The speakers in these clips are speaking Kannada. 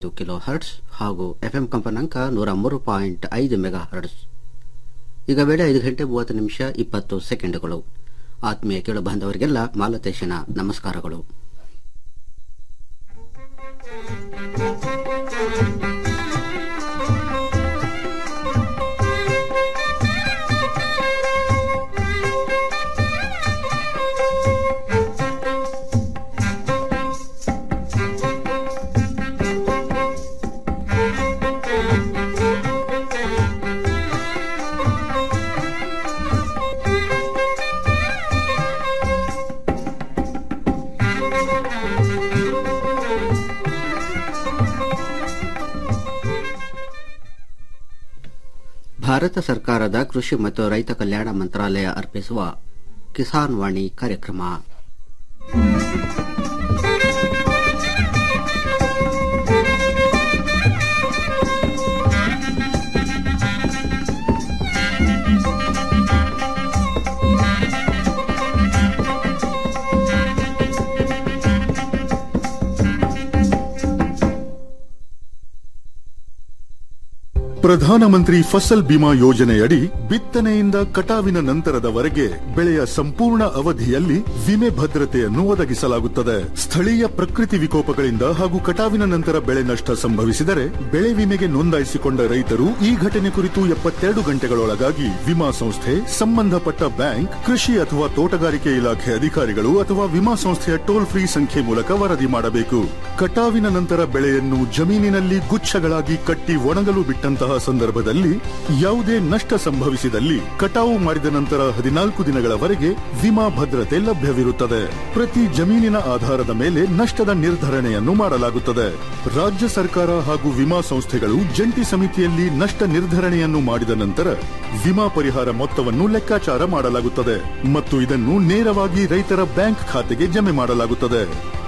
ಕಿಲೋ ಹರ್ಟ್ಸ್ ಹಾಗೂ ಎಫ್ಎಂ ಕಂಪನಾಂಕ ನೂರ ಮೂರು ಪಾಯಿಂಟ್ ಐದು ಮೆಗಾ ಹರ್ಟ್ಸ್ ಈಗ ವೇಳೆ ಐದು ಗಂಟೆ ಮೂವತ್ತು ನಿಮಿಷ ಇಪ್ಪತ್ತು ಸೆಕೆಂಡುಗಳು ಆತ್ಮೀಯ ಕೇಳು ಬಾಂಧವರಿಗೆಲ್ಲ ಮಾಲತೇಶನ ನಮಸ್ಕಾರಗಳು ಭಾರತ ಸರ್ಕಾರದ ಕೃಷಿ ಮತ್ತು ರೈತ ಕಲ್ಯಾಣ ಮಂತ್ರಾಲಯ ಅರ್ಪಿಸುವ ಕಿಸಾನ್ ವಾಣಿ ಕಾರ್ಯಕ್ರಮ ಪ್ರಧಾನಮಂತ್ರಿ ಫಸಲ್ ಬಿಮಾ ಯೋಜನೆಯಡಿ ಬಿತ್ತನೆಯಿಂದ ಕಟಾವಿನ ನಂತರದವರೆಗೆ ಬೆಳೆಯ ಸಂಪೂರ್ಣ ಅವಧಿಯಲ್ಲಿ ವಿಮೆ ಭದ್ರತೆಯನ್ನು ಒದಗಿಸಲಾಗುತ್ತದೆ ಸ್ಥಳೀಯ ಪ್ರಕೃತಿ ವಿಕೋಪಗಳಿಂದ ಹಾಗೂ ಕಟಾವಿನ ನಂತರ ಬೆಳೆ ನಷ್ಟ ಸಂಭವಿಸಿದರೆ ಬೆಳೆ ವಿಮೆಗೆ ನೋಂದಾಯಿಸಿಕೊಂಡ ರೈತರು ಈ ಘಟನೆ ಕುರಿತು ಎಪ್ಪತ್ತೆರಡು ಗಂಟೆಗಳೊಳಗಾಗಿ ವಿಮಾ ಸಂಸ್ಥೆ ಸಂಬಂಧಪಟ್ಟ ಬ್ಯಾಂಕ್ ಕೃಷಿ ಅಥವಾ ತೋಟಗಾರಿಕೆ ಇಲಾಖೆ ಅಧಿಕಾರಿಗಳು ಅಥವಾ ವಿಮಾ ಸಂಸ್ಥೆಯ ಟೋಲ್ ಫ್ರೀ ಸಂಖ್ಯೆ ಮೂಲಕ ವರದಿ ಮಾಡಬೇಕು ಕಟಾವಿನ ನಂತರ ಬೆಳೆಯನ್ನು ಜಮೀನಿನಲ್ಲಿ ಗುಚ್ಛಗಳಾಗಿ ಕಟ್ಟಿ ಒಣಗಲು ಬಿಟ್ಟಂತಹ ಸಂದರ್ಭದಲ್ಲಿ ಯಾವುದೇ ನಷ್ಟ ಸಂಭವಿಸಿದಲ್ಲಿ ಕಟಾವು ಮಾಡಿದ ನಂತರ ಹದಿನಾಲ್ಕು ದಿನಗಳವರೆಗೆ ವಿಮಾ ಭದ್ರತೆ ಲಭ್ಯವಿರುತ್ತದೆ ಪ್ರತಿ ಜಮೀನಿನ ಆಧಾರದ ಮೇಲೆ ನಷ್ಟದ ನಿರ್ಧರಣೆಯನ್ನು ಮಾಡಲಾಗುತ್ತದೆ ರಾಜ್ಯ ಸರ್ಕಾರ ಹಾಗೂ ವಿಮಾ ಸಂಸ್ಥೆಗಳು ಜಂಟಿ ಸಮಿತಿಯಲ್ಲಿ ನಷ್ಟ ನಿರ್ಧರಣೆಯನ್ನು ಮಾಡಿದ ನಂತರ ವಿಮಾ ಪರಿಹಾರ ಮೊತ್ತವನ್ನು ಲೆಕ್ಕಾಚಾರ ಮಾಡಲಾಗುತ್ತದೆ ಮತ್ತು ಇದನ್ನು ನೇರವಾಗಿ ರೈತರ ಬ್ಯಾಂಕ್ ಖಾತೆಗೆ ಜಮೆ ಮಾಡಲಾಗುತ್ತದೆ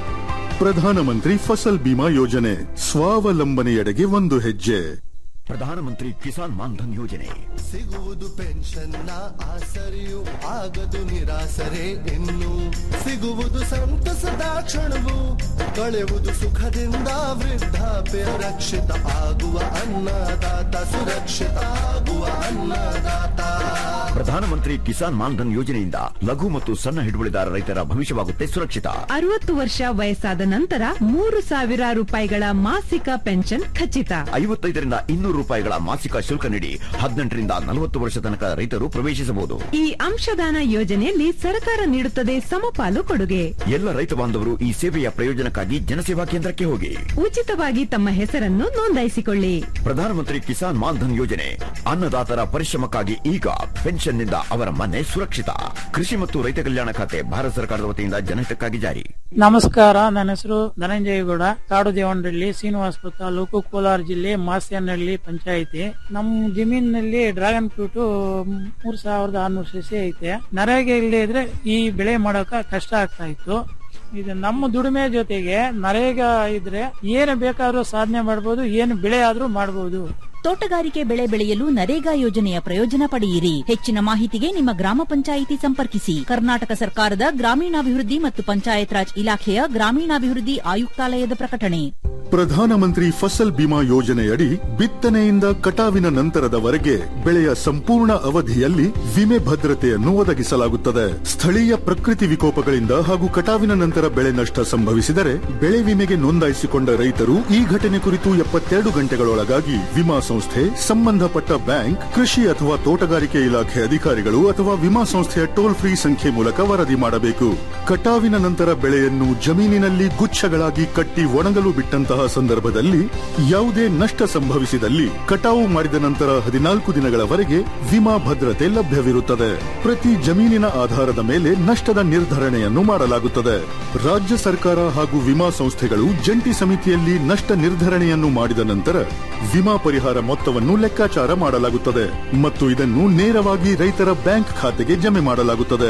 ಪ್ರಧಾನಮಂತ್ರಿ ಫಸಲ್ ಬಿಮಾ ಯೋಜನೆ ಸ್ವಾವಲಂಬನೆಯೆಡೆಗೆ ಒಂದು ಹೆಜ್ಜೆ ಪ್ರಧಾನಮಂತ್ರಿ ಕಿಸಾನ್ ಮಾನ್ಧನ್ ಯೋಜನೆ ಸಿಗುವುದು ಪೆನ್ಷನ್ನ ಆಸರೆಯು ಆಗದು ನಿರಾಸರೆ ಇನ್ನು ಸಿಗುವುದು ಸಂತಸದ ಕ್ಷಣವು ಕಳೆಯುವುದು ಸುಖದಿಂದ ವೃದ್ಧಾಪ್ಯ ರಕ್ಷಿತ ಆಗುವ ಅನ್ನದಾತ ಸುರಕ್ಷಿತ ಆಗುವ ಅನ್ನದಾತ ಪ್ರಧಾನಮಂತ್ರಿ ಕಿಸಾನ್ ಮಾನ್ಧನ್ ಯೋಜನೆಯಿಂದ ಲಘು ಮತ್ತು ಸಣ್ಣ ಹಿಡುವಳಿದಾರ ರೈತರ ಭವಿಷ್ಯವಾಗುತ್ತೆ ಸುರಕ್ಷಿತ ಅರವತ್ತು ವರ್ಷ ವಯಸ್ಸಾದ ನಂತರ ಮೂರು ಸಾವಿರ ರೂಪಾಯಿಗಳ ಮಾಸಿಕ ಪೆನ್ಷನ್ ಖಚಿತ ಐವತ್ತೈದರಿಂದ ಇನ್ನೂರು ರೂಪಾಯಿಗಳ ಮಾಸಿಕ ಶುಲ್ಕ ನೀಡಿ ಹದಿನೆಂಟರಿಂದ ನಲವತ್ತು ವರ್ಷ ತನಕ ರೈತರು ಪ್ರವೇಶಿಸಬಹುದು ಈ ಅಂಶದಾನ ಯೋಜನೆಯಲ್ಲಿ ಸರ್ಕಾರ ನೀಡುತ್ತದೆ ಸಮಪಾಲು ಕೊಡುಗೆ ಎಲ್ಲ ರೈತ ಬಾಂಧವರು ಈ ಸೇವೆಯ ಪ್ರಯೋಜನಕ್ಕಾಗಿ ಜನಸೇವಾ ಕೇಂದ್ರಕ್ಕೆ ಹೋಗಿ ಉಚಿತವಾಗಿ ತಮ್ಮ ಹೆಸರನ್ನು ನೋಂದಾಯಿಸಿಕೊಳ್ಳಿ ಪ್ರಧಾನಮಂತ್ರಿ ಕಿಸಾನ್ ಮಾನ್ಧನ್ ಯೋಜನೆ ಅನ್ನದಾತರ ಪರಿಶ್ರಮಕ್ಕಾಗಿ ಈಗ ಪೆನ್ಷನ್ನಿಂದ ಅವರ ಮನೆ ಸುರಕ್ಷಿತ ಕೃಷಿ ಮತ್ತು ರೈತ ಕಲ್ಯಾಣ ಖಾತೆ ಭಾರತ ಸರ್ಕಾರದ ವತಿಯಿಂದ ಜನಹಿತಕ್ಕಾಗಿ ಜಾರಿ ನಮಸ್ಕಾರ ನನ್ನ ಹೆಸರು ಧನಂಜಯಗೌಡ ಕಾಡು ದೇವನಹಳ್ಳಿ ಶ್ರೀನಿವಾಸಪುರ ತಾಲೂಕು ಕೋಲಾರ ಜಿಲ್ಲೆ ಮಾಸ್ಯನಹಳ್ಳಿ ಪಂಚಾಯಿತಿ ನಮ್ಮ ಜಮೀನಿನಲ್ಲಿ ಡ್ರ್ಯಾಗನ್ ಫ್ರೂಟ್ ಮೂರ್ ಸಾವಿರದ ಆರ್ನೂರು ಸಸಿ ಐತೆ ನರೇಗೆ ಇಲ್ಲದೆ ಇದ್ರೆ ಈ ಬೆಳೆ ಮಾಡೋಕ ಕಷ್ಟ ಆಗ್ತಾ ಇತ್ತು ಇದು ನಮ್ಮ ದುಡಿಮೆ ಜೊತೆಗೆ ನರೇಗಾ ಇದ್ರೆ ಏನು ಬೇಕಾದ್ರೂ ಸಾಧನೆ ಮಾಡ್ಬೋದು ಏನು ಬೆಳೆ ಆದ್ರೂ ಮಾಡ್ಬೋದು ತೋಟಗಾರಿಕೆ ಬೆಳೆ ಬೆಳೆಯಲು ನರೇಗಾ ಯೋಜನೆಯ ಪ್ರಯೋಜನ ಪಡೆಯಿರಿ ಹೆಚ್ಚಿನ ಮಾಹಿತಿಗೆ ನಿಮ್ಮ ಗ್ರಾಮ ಪಂಚಾಯಿತಿ ಸಂಪರ್ಕಿಸಿ ಕರ್ನಾಟಕ ಸರ್ಕಾರದ ಗ್ರಾಮೀಣಾಭಿವೃದ್ಧಿ ಮತ್ತು ಪಂಚಾಯತ್ ರಾಜ್ ಇಲಾಖೆಯ ಗ್ರಾಮೀಣಾಭಿವೃದ್ಧಿ ಆಯುಕ್ತಾಲಯದ ಪ್ರಕಟಣೆ ಪ್ರಧಾನಮಂತ್ರಿ ಫಸಲ್ ಬಿಮಾ ಯೋಜನೆಯಡಿ ಬಿತ್ತನೆಯಿಂದ ಕಟಾವಿನ ನಂತರದವರೆಗೆ ಬೆಳೆಯ ಸಂಪೂರ್ಣ ಅವಧಿಯಲ್ಲಿ ವಿಮೆ ಭದ್ರತೆಯನ್ನು ಒದಗಿಸಲಾಗುತ್ತದೆ ಸ್ಥಳೀಯ ಪ್ರಕೃತಿ ವಿಕೋಪಗಳಿಂದ ಹಾಗೂ ಕಟಾವಿನ ನಂತರ ಬೆಳೆ ನಷ್ಟ ಸಂಭವಿಸಿದರೆ ಬೆಳೆ ವಿಮೆಗೆ ನೋಂದಾಯಿಸಿಕೊಂಡ ರೈತರು ಈ ಘಟನೆ ಕುರಿತು ಎಪ್ಪತ್ತೆರಡು ಗಂಟೆಗಳೊಳಗಾಗಿ ವಿಮಾ ಸಂಸ್ಥೆ ಸಂಬಂಧಪಟ್ಟ ಬ್ಯಾಂಕ್ ಕೃಷಿ ಅಥವಾ ತೋಟಗಾರಿಕೆ ಇಲಾಖೆ ಅಧಿಕಾರಿಗಳು ಅಥವಾ ವಿಮಾ ಸಂಸ್ಥೆಯ ಟೋಲ್ ಫ್ರೀ ಸಂಖ್ಯೆ ಮೂಲಕ ವರದಿ ಮಾಡಬೇಕು ಕಟಾವಿನ ನಂತರ ಬೆಳೆಯನ್ನು ಜಮೀನಿನಲ್ಲಿ ಗುಚ್ಛಗಳಾಗಿ ಕಟ್ಟಿ ಒಣಗಲು ಬಿಟ್ಟಂತಹ ಸಂದರ್ಭದಲ್ಲಿ ಯಾವುದೇ ನಷ್ಟ ಸಂಭವಿಸಿದಲ್ಲಿ ಕಟಾವು ಮಾಡಿದ ನಂತರ ಹದಿನಾಲ್ಕು ದಿನಗಳವರೆಗೆ ವಿಮಾ ಭದ್ರತೆ ಲಭ್ಯವಿರುತ್ತದೆ ಪ್ರತಿ ಜಮೀನಿನ ಆಧಾರದ ಮೇಲೆ ನಷ್ಟದ ನಿರ್ಧರಣೆಯನ್ನು ಮಾಡಲಾಗುತ್ತದೆ ರಾಜ್ಯ ಸರ್ಕಾರ ಹಾಗೂ ವಿಮಾ ಸಂಸ್ಥೆಗಳು ಜಂಟಿ ಸಮಿತಿಯಲ್ಲಿ ನಷ್ಟ ನಿರ್ಧರಣೆಯನ್ನು ಮಾಡಿದ ನಂತರ ವಿಮಾ ಪರಿಹಾರ ಮೊತ್ತವನ್ನು ಲೆಕ್ಕಾಚಾರ ಮಾಡಲಾಗುತ್ತದೆ ಮತ್ತು ಇದನ್ನು ನೇರವಾಗಿ ರೈತರ ಬ್ಯಾಂಕ್ ಖಾತೆಗೆ ಜಮೆ ಮಾಡಲಾಗುತ್ತದೆ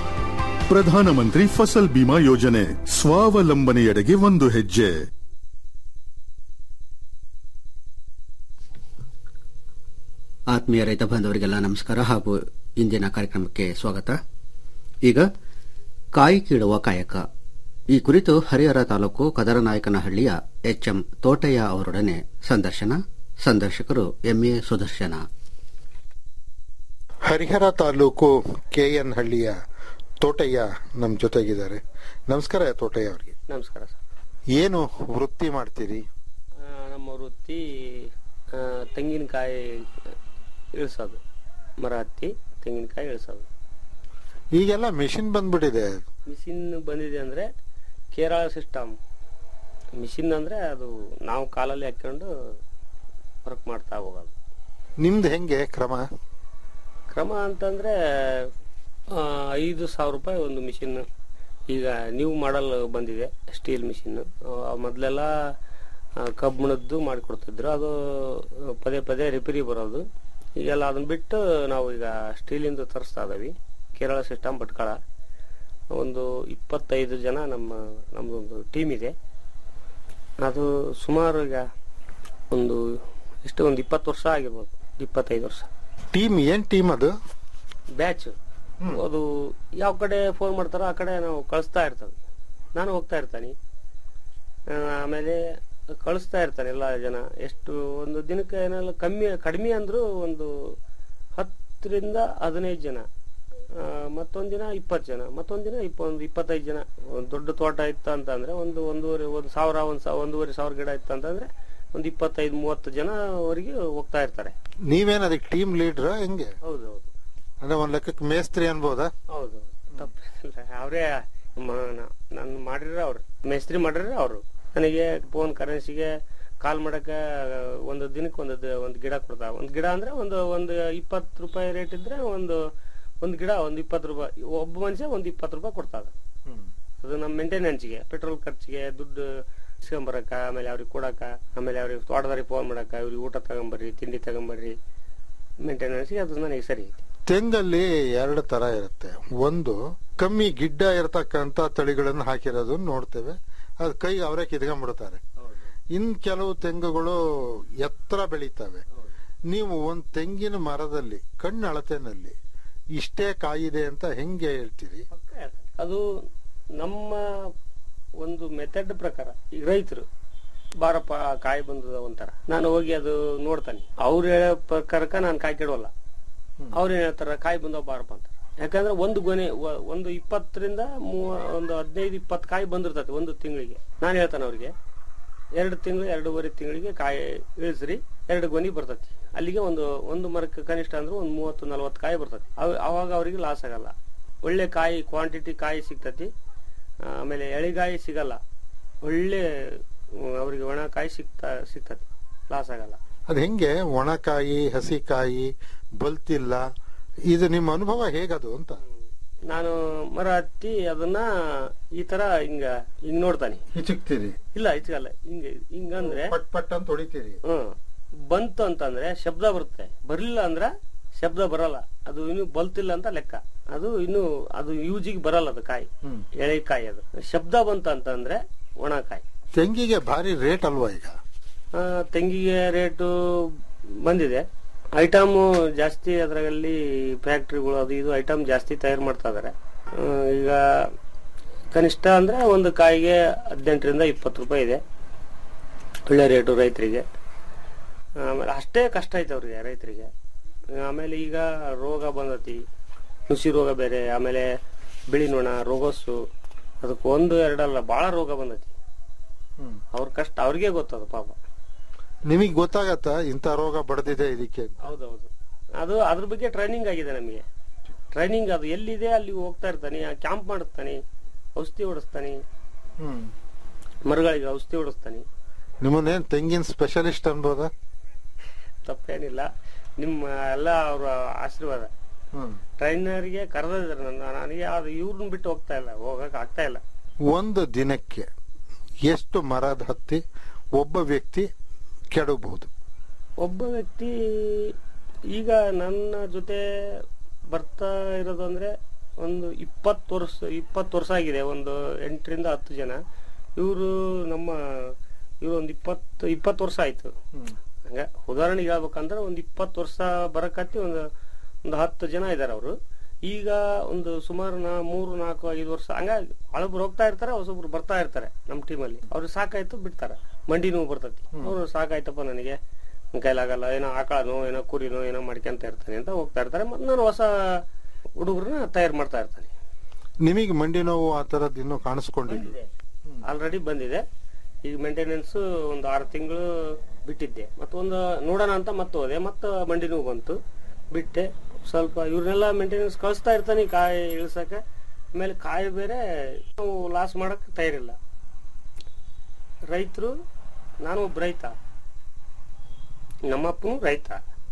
ಪ್ರಧಾನಮಂತ್ರಿ ಫಸಲ್ ಬಿಮಾ ಯೋಜನೆ ಸ್ವಾವಲಂಬನೆಯೆಡೆಗೆ ಒಂದು ಹೆಜ್ಜೆ ಆತ್ಮೀಯ ರೈತ ಬಾಂಧವರಿಗೆಲ್ಲ ನಮಸ್ಕಾರ ಹಾಗೂ ಇಂದಿನ ಕಾರ್ಯಕ್ರಮಕ್ಕೆ ಸ್ವಾಗತ ಈಗ ಕಾಯಿ ಕೀಳುವ ಕಾಯಕ ಈ ಕುರಿತು ಹರಿಹರ ತಾಲೂಕು ಕದರನಾಯಕನಹಳ್ಳಿಯ ಎಚ್ ಎಂ ತೋಟಯ್ಯ ಅವರೊಡನೆ ಸಂದರ್ಶನ ಸಂದರ್ಶಕರು ಎಂಎ ಸುದರ್ಶನ ಹರಿಹರ ತಾಲೂಕು ಕೆಎನ್ ಹಳ್ಳಿಯ ತೋಟಯ್ಯ ನಮ್ಮ ಜೊತೆಗಿದ್ದಾರೆ ನಮಸ್ಕಾರ ತೋಟಯ್ಯ ಅವರಿಗೆ ನಮಸ್ಕಾರ ಸರ್ ಏನು ವೃತ್ತಿ ಮಾಡ್ತೀರಿ ಆ, ನಮ್ಮ ವೃತ್ತಿ ಆ, ತೆಂಗಿನಕಾಯಿ ಇಳಿಸೋದು ಮರ ಹತ್ತಿ ತೆಂಗಿನಕಾಯಿ ಇಳಿಸೋದು ಈಗೆಲ್ಲ ಮಿಷಿನ್ ಬಂದ್ಬಿಟ್ಟಿದೆ ಮಿಷಿನ್ ಬಂದಿದೆ ಅಂದ್ರೆ ಕೇರಳ ಸಿಸ್ಟಮ್ ಮಿಷಿನ್ ಅಂದ್ರೆ ಅದು ನಾವು ಕಾಲಲ್ಲಿ ಹಾಕೊಂಡು ವರ್ಕ್ ಮಾಡ್ತಾ ಹೋಗೋದು ನಿಮ್ದು ಹೆಂಗೆ ಕ್ರಮ ಕ್ರಮ ಅಂತಂದ್ರೆ ಆ, ಐದು ಸಾವಿರ ರೂಪಾಯಿ ಒಂದು ಮಿಷಿನ್ ಈಗ ನ್ಯೂ ಮಾಡಲ್ ಬಂದಿದೆ ಸ್ಟೀಲ್ ಮಿಷಿನ್ ಮೊದಲೆಲ್ಲ ಕಬ್ಬಿಣದ್ದು ಮಾಡಿಕೊಡ್ತಿದ್ರು ಅದು ಪದೇ ಪದೇ ರಿಪೇರಿ ಬರೋದು ಈಗೆಲ್ಲ ಅದನ್ನ ಬಿಟ್ಟು ನಾವು ಈಗ ಸ್ಟೀಲಿಂದ ತರಿಸ್ತಾ ಇದ್ದೀವಿ ಕೇರಳ ಸಿಸ್ಟಮ್ ಭಟ್ಕಳ ಒಂದು ಇಪ್ಪತ್ತೈದು ಜನ ನಮ್ಮ ನಮ್ಮದೊಂದು ಟೀಮ್ ಇದೆ ಅದು ಸುಮಾರು ಈಗ ಒಂದು ಎಷ್ಟು ಒಂದು ಇಪ್ಪತ್ತು ವರ್ಷ ಆಗಿರ್ಬೋದು ಇಪ್ಪತ್ತೈದು ವರ್ಷ ಟೀಮ್ ಏನ್ ಟೀಮ್ ಅದು ಬ್ಯಾಚ್ ಅದು ಯಾವ ಕಡೆ ಫೋನ್ ಮಾಡ್ತಾರೋ ಆ ಕಡೆ ನಾವು ಕಳಿಸ್ತಾ ಇರ್ತೇವೆ ನಾನು ಹೋಗ್ತಾ ಇರ್ತಾನೆ ಆ, ಆಮೇಲೆ ಕಳಿಸ್ತಾ ಇರ್ತಾನೆ ಎಲ್ಲ ಜನ ಎಷ್ಟು ಒಂದು ದಿನಕ್ಕೆ ಏನೆಲ್ಲ ಕಮ್ಮಿ ಕಡಿಮೆ ಅಂದ್ರು ಒಂದು ಹತ್ತರಿಂದ ಹದಿನೈದು ಜನ ಆ, ಮತ್ತೊಂದ್ ದಿನ ಇಪ್ಪತ್ತು ಜನ ಮತ್ತೊಂದ್ ದಿನ ಇಪ್ಪ ಒಂದು ಇಪ್ಪತ್ತೈದು ಜನ ಒಂದು ದೊಡ್ಡ ತೋಟ ಇತ್ತು ಅಂತಂದ್ರೆ ಒಂದು ಒಂದೂವರೆ ಒಂದು ಸಾವಿರ ಒಂದು ಸಾ- ಒಂದೂವರೆ ಸಾವಿರ ಗಿಡ ಇತ್ತು ಅಂತಂದ್ರೆ ಒಂದು ಇಪ್ಪತ್ತೈದು ಮೂವತ್ತು ಜನವರೆಗೆ ಹೋಗ್ತಾ ಇರ್ತಾರೆ ನೀವೇನ್ ಅದಕ್ಕೆ ಟೀಮ್ ಲೀಡ್ರ ಹೆಂಗೆ ಹೌದು ಹೌದು ಅಂದ್ರೆ ಒಂದ್ ಲೆಕ್ಕಕ್ಕೆ ಮೇಸ್ತ್ರಿ ಅನ್ಬೋದಾ ಹೌದು ತಪ್ಪಿಲ್ಲ ಅವರೇ ನಾನು ಮಾಡಿದ್ರೆ ಅವ್ರು ಮೇಸ್ತ್ರಿ ಮಾಡಿದ್ರೆ ಅವರು ನನಗೆ ಫೋನ್ ಕರೆನ್ಸಿಗೆ ಕಾಲ್ ಮಾಡಕ ಒಂದು ದಿನಕ್ಕೆ ಒಂದು ದ- ಒಂದು ಗಿಡ ಕೊಡ್ತಾ ಒಂದು ಗಿಡ ಅಂದ್ರೆ ಒಂದು ಒಂದು ಇಪ್ಪತ್ತು ರೂಪಾಯಿ ರೇಟ್ ಇದ್ರೆ ಒಂದು ಒಂದು ಗಿಡ ಒಂದು ಇಪ್ಪತ್ತು ರೂಪಾಯಿ ಒಬ್ಬ ಮನುಷ್ಯ ಒಂದು ಇಪ್ಪತ್ತು ರೂಪಾಯಿ ಕೊಡ್ತಾಗ ಅದು ನಮ್ಮ ಮೇಂಟೆನೆನ್ಸ್ಗೆ ಪೆಟ್ರೋಲ್ ಖರ್ಚಿಗೆ ದುಡ್ಡು ಇಸ್ಕೊಂಬರಕ ಆಮೇಲೆ ಅವ್ರಿಗೆ ಕೊಡಕ ಆಮೇಲೆ ಅವ್ರಿಗೆ ತೋಟದವ್ರಿಗೆ ಫೋನ್ ಮಾಡಕ ಇವ್ರಿಗೆ ಊಟ ತಗೊಂಬರ್ರಿ ತಿಂಡಿ ತಗೊಂಬರ್ರಿ ಮೇಂಟೆನೆನ್ಸ್ಗೆ ಅದು ನನಗೆ ಸರಿ ಐತಿ ತೆಂಗಲ್ಲಿ ಎರಡು ತರ ಇರುತ್ತೆ ಒಂದು ಕಮ್ಮಿ ಗಿಡ್ಡ ಇರತಕ್ಕಂತ ತಳಿಗಳನ್ನು ಹಾಕಿರೋದು ನೋಡ್ತೇವೆ ಅದ್ ಕೈ ಅವರೇ ಕಿತ್ಕೊಂಡ್ಬಿಡ್ತಾರೆ ಇನ್ ಕೆಲವು ತೆಂಗುಗಳು ಎತ್ತರ ಬೆಳೀತವೆ ನೀವು ಒಂದ್ ತೆಂಗಿನ ಮರದಲ್ಲಿ ಕಣ್ಣು ಅಳತೆನಲ್ಲಿ ಇಷ್ಟೇ ಕಾಯಿದೆ ಅಂತ ಹೆಂಗೆ ಹೇಳ್ತೀರಿ ಅದು ನಮ್ಮ ಒಂದು ಮೆಥಡ್ ಪ್ರಕಾರ ಈಗ ರೈತರು ಬಾರಪ್ಪ ಕಾಯಿ ಬಂದದ ಒಂಥರ ನಾನು ಹೋಗಿ ಅದು ನೋಡ್ತಾನೆ ಅವ್ರು ಹೇಳೋ ಪ್ರಕಾರಕ್ಕ ನಾನು ಕಾಯಿ ಕೆಡವಲ್ಲ ಅವ್ರು ಏನ್ ಹೇಳ್ತಾರ ಕಾಯಿ ಬಂದವ ಬಾರಪ್ಪ ಅಂತ ಯಾಕಂದ್ರೆ ಒಂದು ಗೊನೆ ಒ- ಒಂದು ಇಪ್ಪತ್ತರಿಂದ ಮೂವ- ಒಂದು ಹದಿನೈದು ಇಪ್ಪತ್ತು ಕಾಯಿ ಬಂದಿರ್ತೈತೆ ಒಂದು ತಿಂಗಳಿಗೆ ನಾನು ಹೇಳ್ತಾನೆ ಅವ್ರಿಗೆ ಎರಡು ತಿಂಗಳು ಎರಡೂವರೆ ತಿಂಗಳಿಗೆ ಕಾಯಿ ಇಳಿಸ್ರಿ ಎರಡು ಗೊನಿ ಬರ್ತೈತಿ ಅಲ್ಲಿಗೆ ಒಂದು ಒಂದು ಮರಕ್ಕೆ ಕನಿಷ್ಠ ಅಂದ್ರೆ ಒಂದು ಮೂವತ್ತು ನಲವತ್ತು ಕಾಯಿ ಬರ್ತೈತಿ ಅವ- ಅವಾಗ ಅವರಿಗೆ ಲಾಸ್ ಆಗಲ್ಲ ಒಳ್ಳೆ ಕಾಯಿ ಕ್ವಾಂಟಿಟಿ ಕಾಯಿ ಸಿಗ್ತತಿ ಆಮೇಲೆ ಎಳಿಗಾಯಿ ಸಿಗಲ್ಲ ಒಳ್ಳೆ ಹ್ಮ್, ಅವ್ರಿಗೆ ಒಣ ಕಾಯಿ ಸಿಗ್ತಾ ಸಿಗ್ತತಿ ಲಾಸ್ ಆಗಲ್ಲ ಅದ್ ಹೆಂಗೆ ಒಣಕಾಯಿ ಹಸಿಕಾಯಿ ಬಲ್ತಿಲ್ಲ ಇದು ನಿಮ್ಮ ಅನುಭವ ಹೇಗದು ಅಂತ ನಾನು ಮರ ಹತ್ತಿ ಅದನ್ನ ಈ ತರ ಹಿಂಗ ಹಿಂಗ್ ನೋಡ್ತಾನೆ ಹಿಚಕ್ತೀರಿ ಇಲ್ಲ ಇಚ್ಕಲ್ಲ ಹಿಂಗ ಹಿಂಗಂದ್ರೆ ಪಟ್ ಪಟ್ ಅಂತ ಹೊಡಿತೀರಿ ಹ್ಮ್ ಬಂತು ಅಂತಂದ್ರೆ ಶಬ್ದ ಬರುತ್ತೆ ಬರ್ಲಿಲ್ಲ ಅಂದ್ರ ಶಬ್ದ ಬರಲ್ಲ ಅದು ಇನ್ನು ಬಲ್ತಿಲ್ಲ ಅಂತ ಲೆಕ್ಕ ಅದು ಇನ್ನು ಅದು ಯೂಜಿಗೆ ಬರಲ್ಲ ಅದು ಕಾಯಿ ಎಳೆ ಕಾಯಿ ಅದು ಶಬ್ದ ಬಂತು ಅಂತಂದ್ರೆ ಒಣ ಕಾಯಿ ತೆಂಗಿಗೆ ಭಾರಿ ರೇಟ್ ಅಲ್ವಾ ಈಗ ಆ, ತೆಂಗಿಗೆ ರೇಟು ಬಂದಿದೆ ಐಟಮ್ ಜಾಸ್ತಿ ಅದರಲ್ಲಿ ಫ್ಯಾಕ್ಟ್ರಿಗಳು ಅದು ಇದು ಐಟಮ್ ಜಾಸ್ತಿ ತಯಾರು ಮಾಡ್ತಾ ಇದಾರೆ ಆ, ಈಗ ಕನಿಷ್ಠ ಅಂದ್ರೆ ಒಂದು ಕಾಯಿಗೆ ಹದಿನೆಂಟರಿಂದ ಇಪ್ಪತ್ತು ರೂಪಾಯಿ ಇದೆ ಒಳ್ಳೆ ರೇಟು ರೈತರಿಗೆ ಆಮೇಲೆ ಅಷ್ಟೇ ಕಷ್ಟ ಐತೆ ಅವ್ರಿಗೆ ರೈತರಿಗೆ ಆಮೇಲೆ ಈಗ ರೋಗ ಬಂದತಿ ನುಸಿ ರೋಗ ಬೇರೆ ಆಮೇಲೆ ಬಿಳಿ ನೊಣ ರೋಗಸ್ಸು ಅದಕ್ಕೆ ಒಂದು ಎರಡಲ್ಲ ಬಹಳ ರೋಗ ಬಂದತಿ ಅವ್ರ ಕಷ್ಟ ಅವ್ರಿಗೆ ಗೊತ್ತದ ಪಾಪ ನಿಮಗ್ ಗೊತ್ತಾಗತ್ತಾ ಇಂಥ ರೋಗ ಬಡ್ದಿದೆ ಇದಕ್ಕೆ ಹೌದೌದು ಅದು ಅದ್ರ ಬಗ್ಗೆ ಟ್ರೈನಿಂಗ್ ಆಗಿದೆ ನಮಗೆ ಟ್ರೈನಿಂಗ್ ಅದು ಎಲ್ಲಿದೆ ಅಲ್ಲಿ ಹೋಗ್ತಾ ಇರ್ತಾನೆ ಕ್ಯಾಂಪ್ ಮಾಡಿಸ್ತಾನೆ ಔಷಧಿ ಹೊಡಿಸ್ತಾನೆ ಹ್ಮ್ ಮರಗಳಿಗೆ ಔಷಧಿ ಹೊಡಿಸ್ತಾನೆ ನಿಮ್ಮನ್ನೇನ್ ತೆಂಗಿನ ಸ್ಪೆಷಲಿಸ್ಟ್ ಅನ್ಬೋದಾ ತಪ್ಪೇನಿಲ್ಲ ನಿಮ್ಮ ಎಲ್ಲ ಅವರ ಆಶೀರ್ವಾದ ಹ್ಮ್ ಟ್ರೈನರ್ಗೆ ಕರೆದಿದ್ದಾರೆ ನನ್ನ ನನಗೆ ಅದು ಇವ್ರನ್ನ ಬಿಟ್ಟು ಹೋಗ್ತಾ ಇಲ್ಲ ಹೋಗಕ್ ಆಗ್ತಾ ಇಲ್ಲ ಒಂದು ದಿನಕ್ಕೆ ಎಷ್ಟು ಮರದ ಹತ್ತಿ ಒಬ್ಬ ವ್ಯಕ್ತಿ ಕೆಡಬಹುದು ಒಬ್ಬ ವ್ಯಕ್ತಿ ಈಗ ನನ್ನ ಜೊತೆ ಬರ್ತಾ ಇರೋದು ಅಂದ್ರೆ ಒಂದು ಇಪ್ಪತ್ತು ವರ್ಷ ಇಪ್ಪತ್ತು ವರ್ಷ ಆಗಿದೆ ಒಂದು ಎಂಟರಿಂದ ಹತ್ತು ಜನ ಇವರು ನಮ್ಮ ಇವರು ಒಂದು ಇಪ್ಪತ್ತು ಇಪ್ಪತ್ತು ವರ್ಷ ಆಯ್ತು ಹಂಗ ಉದಾಹರಣೆಗೆ ಹೇಳ್ಬೇಕಂದ್ರೆ ಒಂದು ಇಪ್ಪತ್ತು ವರ್ಷ ಬರಕತ್ತಿ ಒಂದು ಒಂದು ಹತ್ತು ಜನ ಇದಾರೆ ಅವರು ಈಗ ಒಂದು ಸುಮಾರು ನಾ ಮೂರು ನಾಲ್ಕು ಐದು ವರ್ಷ ಹಂಗ ಹಳಬ್ರು ಹೋಗ್ತಾ ಇರ್ತಾರೆ ಹೊಸೊಬ್ರು ಬರ್ತಾ ಇರ್ತಾರೆ ನಮ್ಮ ಟೀಮಲ್ಲಿ ಅವ್ರಿಗೆ ಸಾಕಾಯ್ತು ಬಿಡ್ತಾರೆ ಮಂಡಿ ನೋವು ಬರ್ತೈತಿ ಅವ್ರು ಸಾಕಾಯ್ತಪ್ಪ ನನಗೆ ನನ್ ಕೈಲಾಗಲ್ಲ ಏನೋ ಆಕಳನೋ ಏನೋ ಕುರಿನೋ ಏನೋ ಮಾಡ್ಕೊಂತ ಇರ್ತಾನೆ ಅಂತ ಹೋಗ್ತಾ ಇರ್ತಾರೆ ಮತ್ತೆ ನಾನು ಹೊಸ ಹುಡುಗರನ್ನ ತಯಾರು ಮಾಡ್ತಾ ಇರ್ತಾನೆ ನಿಮಗೆ ಮಂಡಿ ನೋವು ಆ ತರದ್ ಇನ್ನೂ ಕಾಣಿಸ್ಕೊಂಡಿಲ್ಲ ಆಲ್ರೆಡಿ ಬಂದಿದೆ ಈಗ ಮೇಂಟೆನೆನ್ಸ್ ಒಂದು ಆರು ತಿಂಗಳು ಬಿಟ್ಟಿದ್ದೆ ಮತ್ತೊಂದು ನೋಡೋಣ ಅಂತ ಮತ್ತೆ ಹೋದೆ ಮತ್ತೆ ಮಂಡಿ ನೋವು ಬಂತು ಬಿಟ್ಟೆ ಸ್ವಲ್ಪ ಇವ್ರನ್ನೆಲ್ಲ ಮೇಂಟೆನೆನ್ಸ್ ಕಳಿಸ್ತಾ ಇರ್ತಾನೆ ಕಾಯಿ ಇಳಿಸಕ ಆಮೇಲೆ ಕಾಯಿ ಬೇರೆ ನಾವು ಲಾಸ್ ಮಾಡಕ್ ತಯಾರಿಲ್ಲ ರೈತರು ನಾನು ಒಬ್ಬ ರೈತ ನಮ್ಮಪ್ಪನು ರೈತ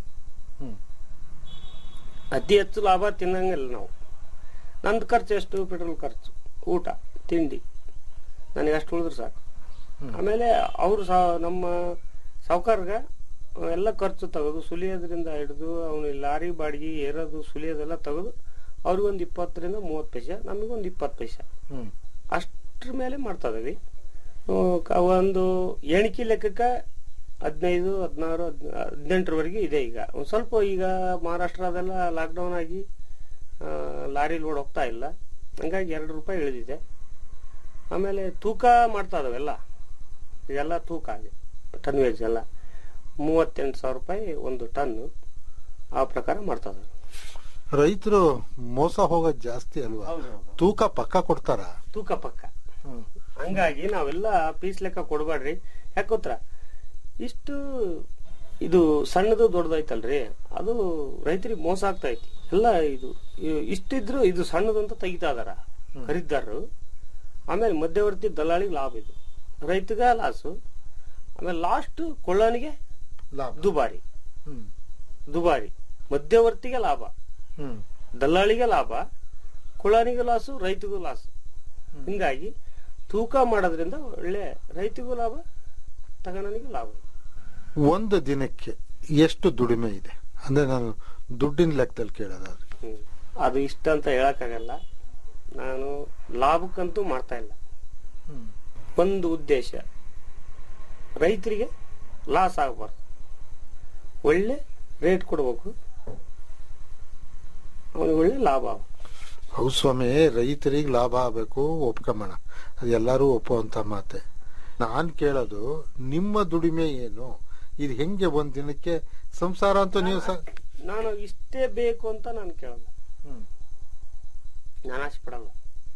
ಅತಿ ಹೆಚ್ಚು ಲಾಭ ತಿನ್ನಂಗಿಲ್ಲ ನಾವು ನಂದು ಖರ್ಚು ಎಷ್ಟು ಪೆಟ್ರೋಲ್ ಖರ್ಚು ಊಟ ತಿಂಡಿ ನನಗೆ ಅಷ್ಟು ಉಳಿದ್ರೆ ಸಾಕು ಆಮೇಲೆ ಅವರು ನಮ್ಮ ಸಾವುಕಾರ್ಗ ಎಲ್ಲ ಖರ್ಚು ತೆಗೆದು ಸುಲಿಯೋದ್ರಿಂದ ಹಿಡಿದು ಅವನು ಲಾರಿ ಬಾಡಿಗೆ ಏರೋದು ಸುಲಿಯೋದೆಲ್ಲ ತೆಗೆದು ಅವ್ರಿಗೊಂದು ಇಪ್ಪತ್ತರಿಂದ ಮೂವತ್ತು ಪೈಸೆ ನಮಗೊಂದು ಇಪ್ಪತ್ತು ಪೈಸೆ ಅಷ್ಟ್ರ ಮೇಲೆ ಮಾಡ್ತಾ ಇದೀವಿ ಆ, ಕ- ಒಂದು ಎಣಿಕೆ ಲೆಕ್ಕಕ್ಕೆ ಹದಿನೈದು ಹದಿನಾರು ಹದಿನೆಂಟರವರೆಗೆ ಇದೆ ಈಗ ಒಂದು ಸ್ವಲ್ಪ ಈಗ ಮಹಾರಾಷ್ಟ್ರ ಅದೆಲ್ಲ ಲಾಕ್ಡೌನ್ ಆಗಿ ಆ, ಲಾರಿ ಲೋಡ್ ಹೋಗ್ತಾ ಇಲ್ಲ ಹಂಗಾಗಿ ಎರಡು ರೂಪಾಯಿ ಇಳಿದಿದೆ ಆಮೇಲೆ ತೂಕ ಮಾಡ್ತಾ ಇದಾವೆಲ್ಲ ಇದೆಲ್ಲ ತೂಕ ಆಗಿ ಟನ್ ವೇಜ್ ಎಲ್ಲ ಮೂವತ್ತೆಂಟು ಸಾವಿರ ರೂಪಾಯಿ ಒಂದು ಟನ್ ಆ ಪ್ರಕಾರ ಮಾಡ್ತಾ ಇದಾವೆ ರೈತರು ಮೋಸ ಹೋಗೋದ್ ಜಾಸ್ತಿ ಅಲ್ವಾ ತೂಕ ಪಕ್ಕ ಕೊಡ್ತಾರ ತೂಕ ಪಕ್ಕ ಹಂಗಾಗಿ ನಾವೆಲ್ಲ ಪೀಸ್ ಲೆಕ್ಕ ಕೊಡಬೇಡ್ರಿ ಯಾಕೆ ಗೊತ್ತಾ ಇಷ್ಟು ಇದು ಸಣ್ಣದು ದೊಡ್ಡದೈತಲ್ರಿ ಅದು ರೈತರಿಗೆ ಮೋಸ ಆಗ್ತಾ ಐತಿ ಎಲ್ಲ ಇದು ಇ- ಇಷ್ಟಿದ್ರು ಇದು ಸಣ್ಣದು ಅಂತ ತೆಗಿತಾ ಇದಾರ ಖರೀದಾರರು ಆಮೇಲೆ ಮಧ್ಯವರ್ತಿ ದಲ್ಲಾಳಿಗೆ ಲಾಭ ಇದು ರೈತಗ ಲಾಸು ಆಮೇಲೆ ಲಾಸ್ಟ್ ಕೊಳ್ಳೋನಿಗೆ ಲಾಭ ದುಬಾರಿ ಹ್ಮ್ ದುಬಾರಿ ಮಧ್ಯವರ್ತಿಗೆ ಲಾಭ ಹ್ಮ್ ದಲ್ಲಾಳಿಗೆ ಲಾಭ ಕುಳಾನಿಗೂ ಲಾಸು ರೈತಗೂ ಲಾಸು ಹಿಂಗಾಗಿ ತೂಕ ಮಾಡೋದ್ರಿಂದ ಒಳ್ಳೆ ರೈತಗೂ ಲಾಭ ತಗೋನಿಗೂ ಲಾಭ ಒಂದು ದಿನಕ್ಕೆ ಎಷ್ಟು ದುಡಿಮೆ ಇದೆ ಅಂದ್ರೆ ನಾನು ದುಡ್ಡಿನ ಲೆಕ್ಕದಲ್ಲಿ ಕೇಳೋದಾದ್ರೆ ಹ್ಮ್. ಅದು ಇಷ್ಟ ಅಂತ ಹೇಳಕ್ಕಾಗಲ್ಲ ನಾನು ಲಾಭಕ್ಕಂತೂ ಮಾಡ್ತಾ ಇಲ್ಲ ಒಂದು ಉದ್ದೇಶ ರೈತರಿಗೆ ಲಾಸ್ ಆಗಬಾರ್ದು ಒಳ್ಳೆ ರೇಟ್ ಕೊಡ್ಬೇಕು ಅವನಿಗೆ ಒಳ್ಳೆ ಲಾಭ ಆಗ್ಬೇಕು. ಹೌದು ಸ್ವಾಮಿ ರೈತರಿಗೆ ಲಾಭ ಆಗಬೇಕು ಒಪ್ಕೊಂಬಣ ಅದು ಎಲ್ಲರೂ ಒಪ್ಪುವಂತ ಮಾತೆ ನಾನ್ ಕೇಳೋದು ನಿಮ್ಮ ದುಡಿಮೆ ಏನು ಇದು ಹೆಂಗೆ ಒಂದ್ ದಿನಕ್ಕೆ ಸಂಸಾರ ಅಂತೂ ನೀವು ಸ- ನಾನು ಇಷ್ಟೇ ಬೇಕು ಅಂತ ನಾನು ಕೇಳಲ್ಲ ನಾನು ಆಸೆ ಪಡಲ್ಲ